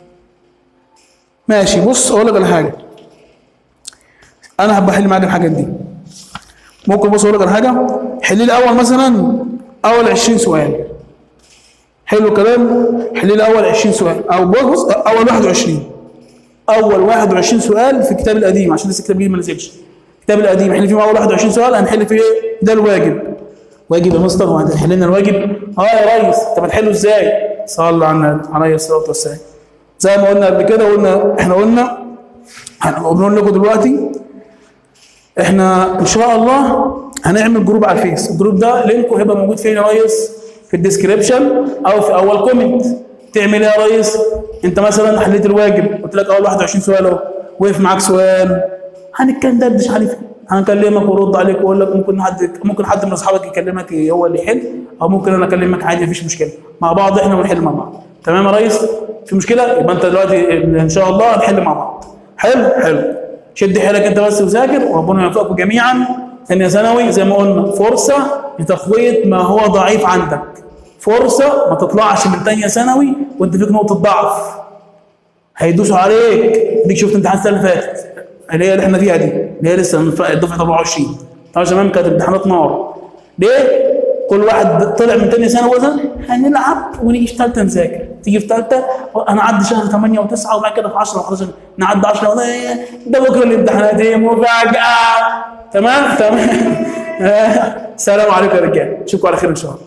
ماشي بص اقول لك على حاجه انا هبقى احل معاك الحاجات دي ممكن بص اقول لك على حاجه حل لي اول مثلا اول 20 سؤال حلو الكلام حل لي اول 20 سؤال او بص اول 21 اول 21 سؤال في الكتاب القديم عشان لسه الكتاب الجديد ما نزلش الكتاب القديم حل فيه اول 21 سؤال هنحل فيه ايه ده الواجب واجب يا مستر وهتحل لنا الواجب اه يا ريس انت بتحله ازاي صلى على النبي عليه الصلاه والسلام زي ما قلنا قبل كده قلنا احنا قلنا هنقول لكم دلوقتي احنا ان شاء الله هنعمل جروب على الفيس الجروب ده لينكو هيبقى موجود فين يا ريس في الديسكريبشن او في اول كومنت تعمل ايه يا ريس انت مثلا حليت الواجب قلت لك اول 21 سؤال اهو وقف معاك سؤال هنتكلم دردش عليه هنكلمك ورد عليك واقول لك ممكن حد ممكن حد من اصحابك يكلمك هو اللي يحل او ممكن انا اكلمك عادي مفيش مشكله مع بعض احنا ونحل مع بعض تمام يا ريس في مشكله يبقى انت دلوقتي ان شاء الله هنحل مع بعض حلو حلو شد حيلك انت بس وذاكر وربنا يوفقكم جميعا ثانيه ثانوي زي ما قلنا فرصه لتقويه ما هو ضعيف عندك فرصه ما تطلعش من ثانيه ثانوي وانت فيك نقطه ضعف هيدوسوا عليك ديك شفت امتحان السنه اللي فاتت اللي هي اللي احنا فيها دي اللي هي لسه من ف- دفعه 24 طبعا زمان كانت امتحانات نار ليه؟ كل واحد طلع من تاني سنه مثلا هنلعب ونيجي في ثالثه نذاكر تيجي في ثالثه هنعدي شهر 8 و9 وبعد كده في 10 و11 نعدي 10 وده ده بكره الامتحانات ايه مفاجاه تمام تمام السلام عليكم يا رجاله اشوفكم على خير ان شاء الله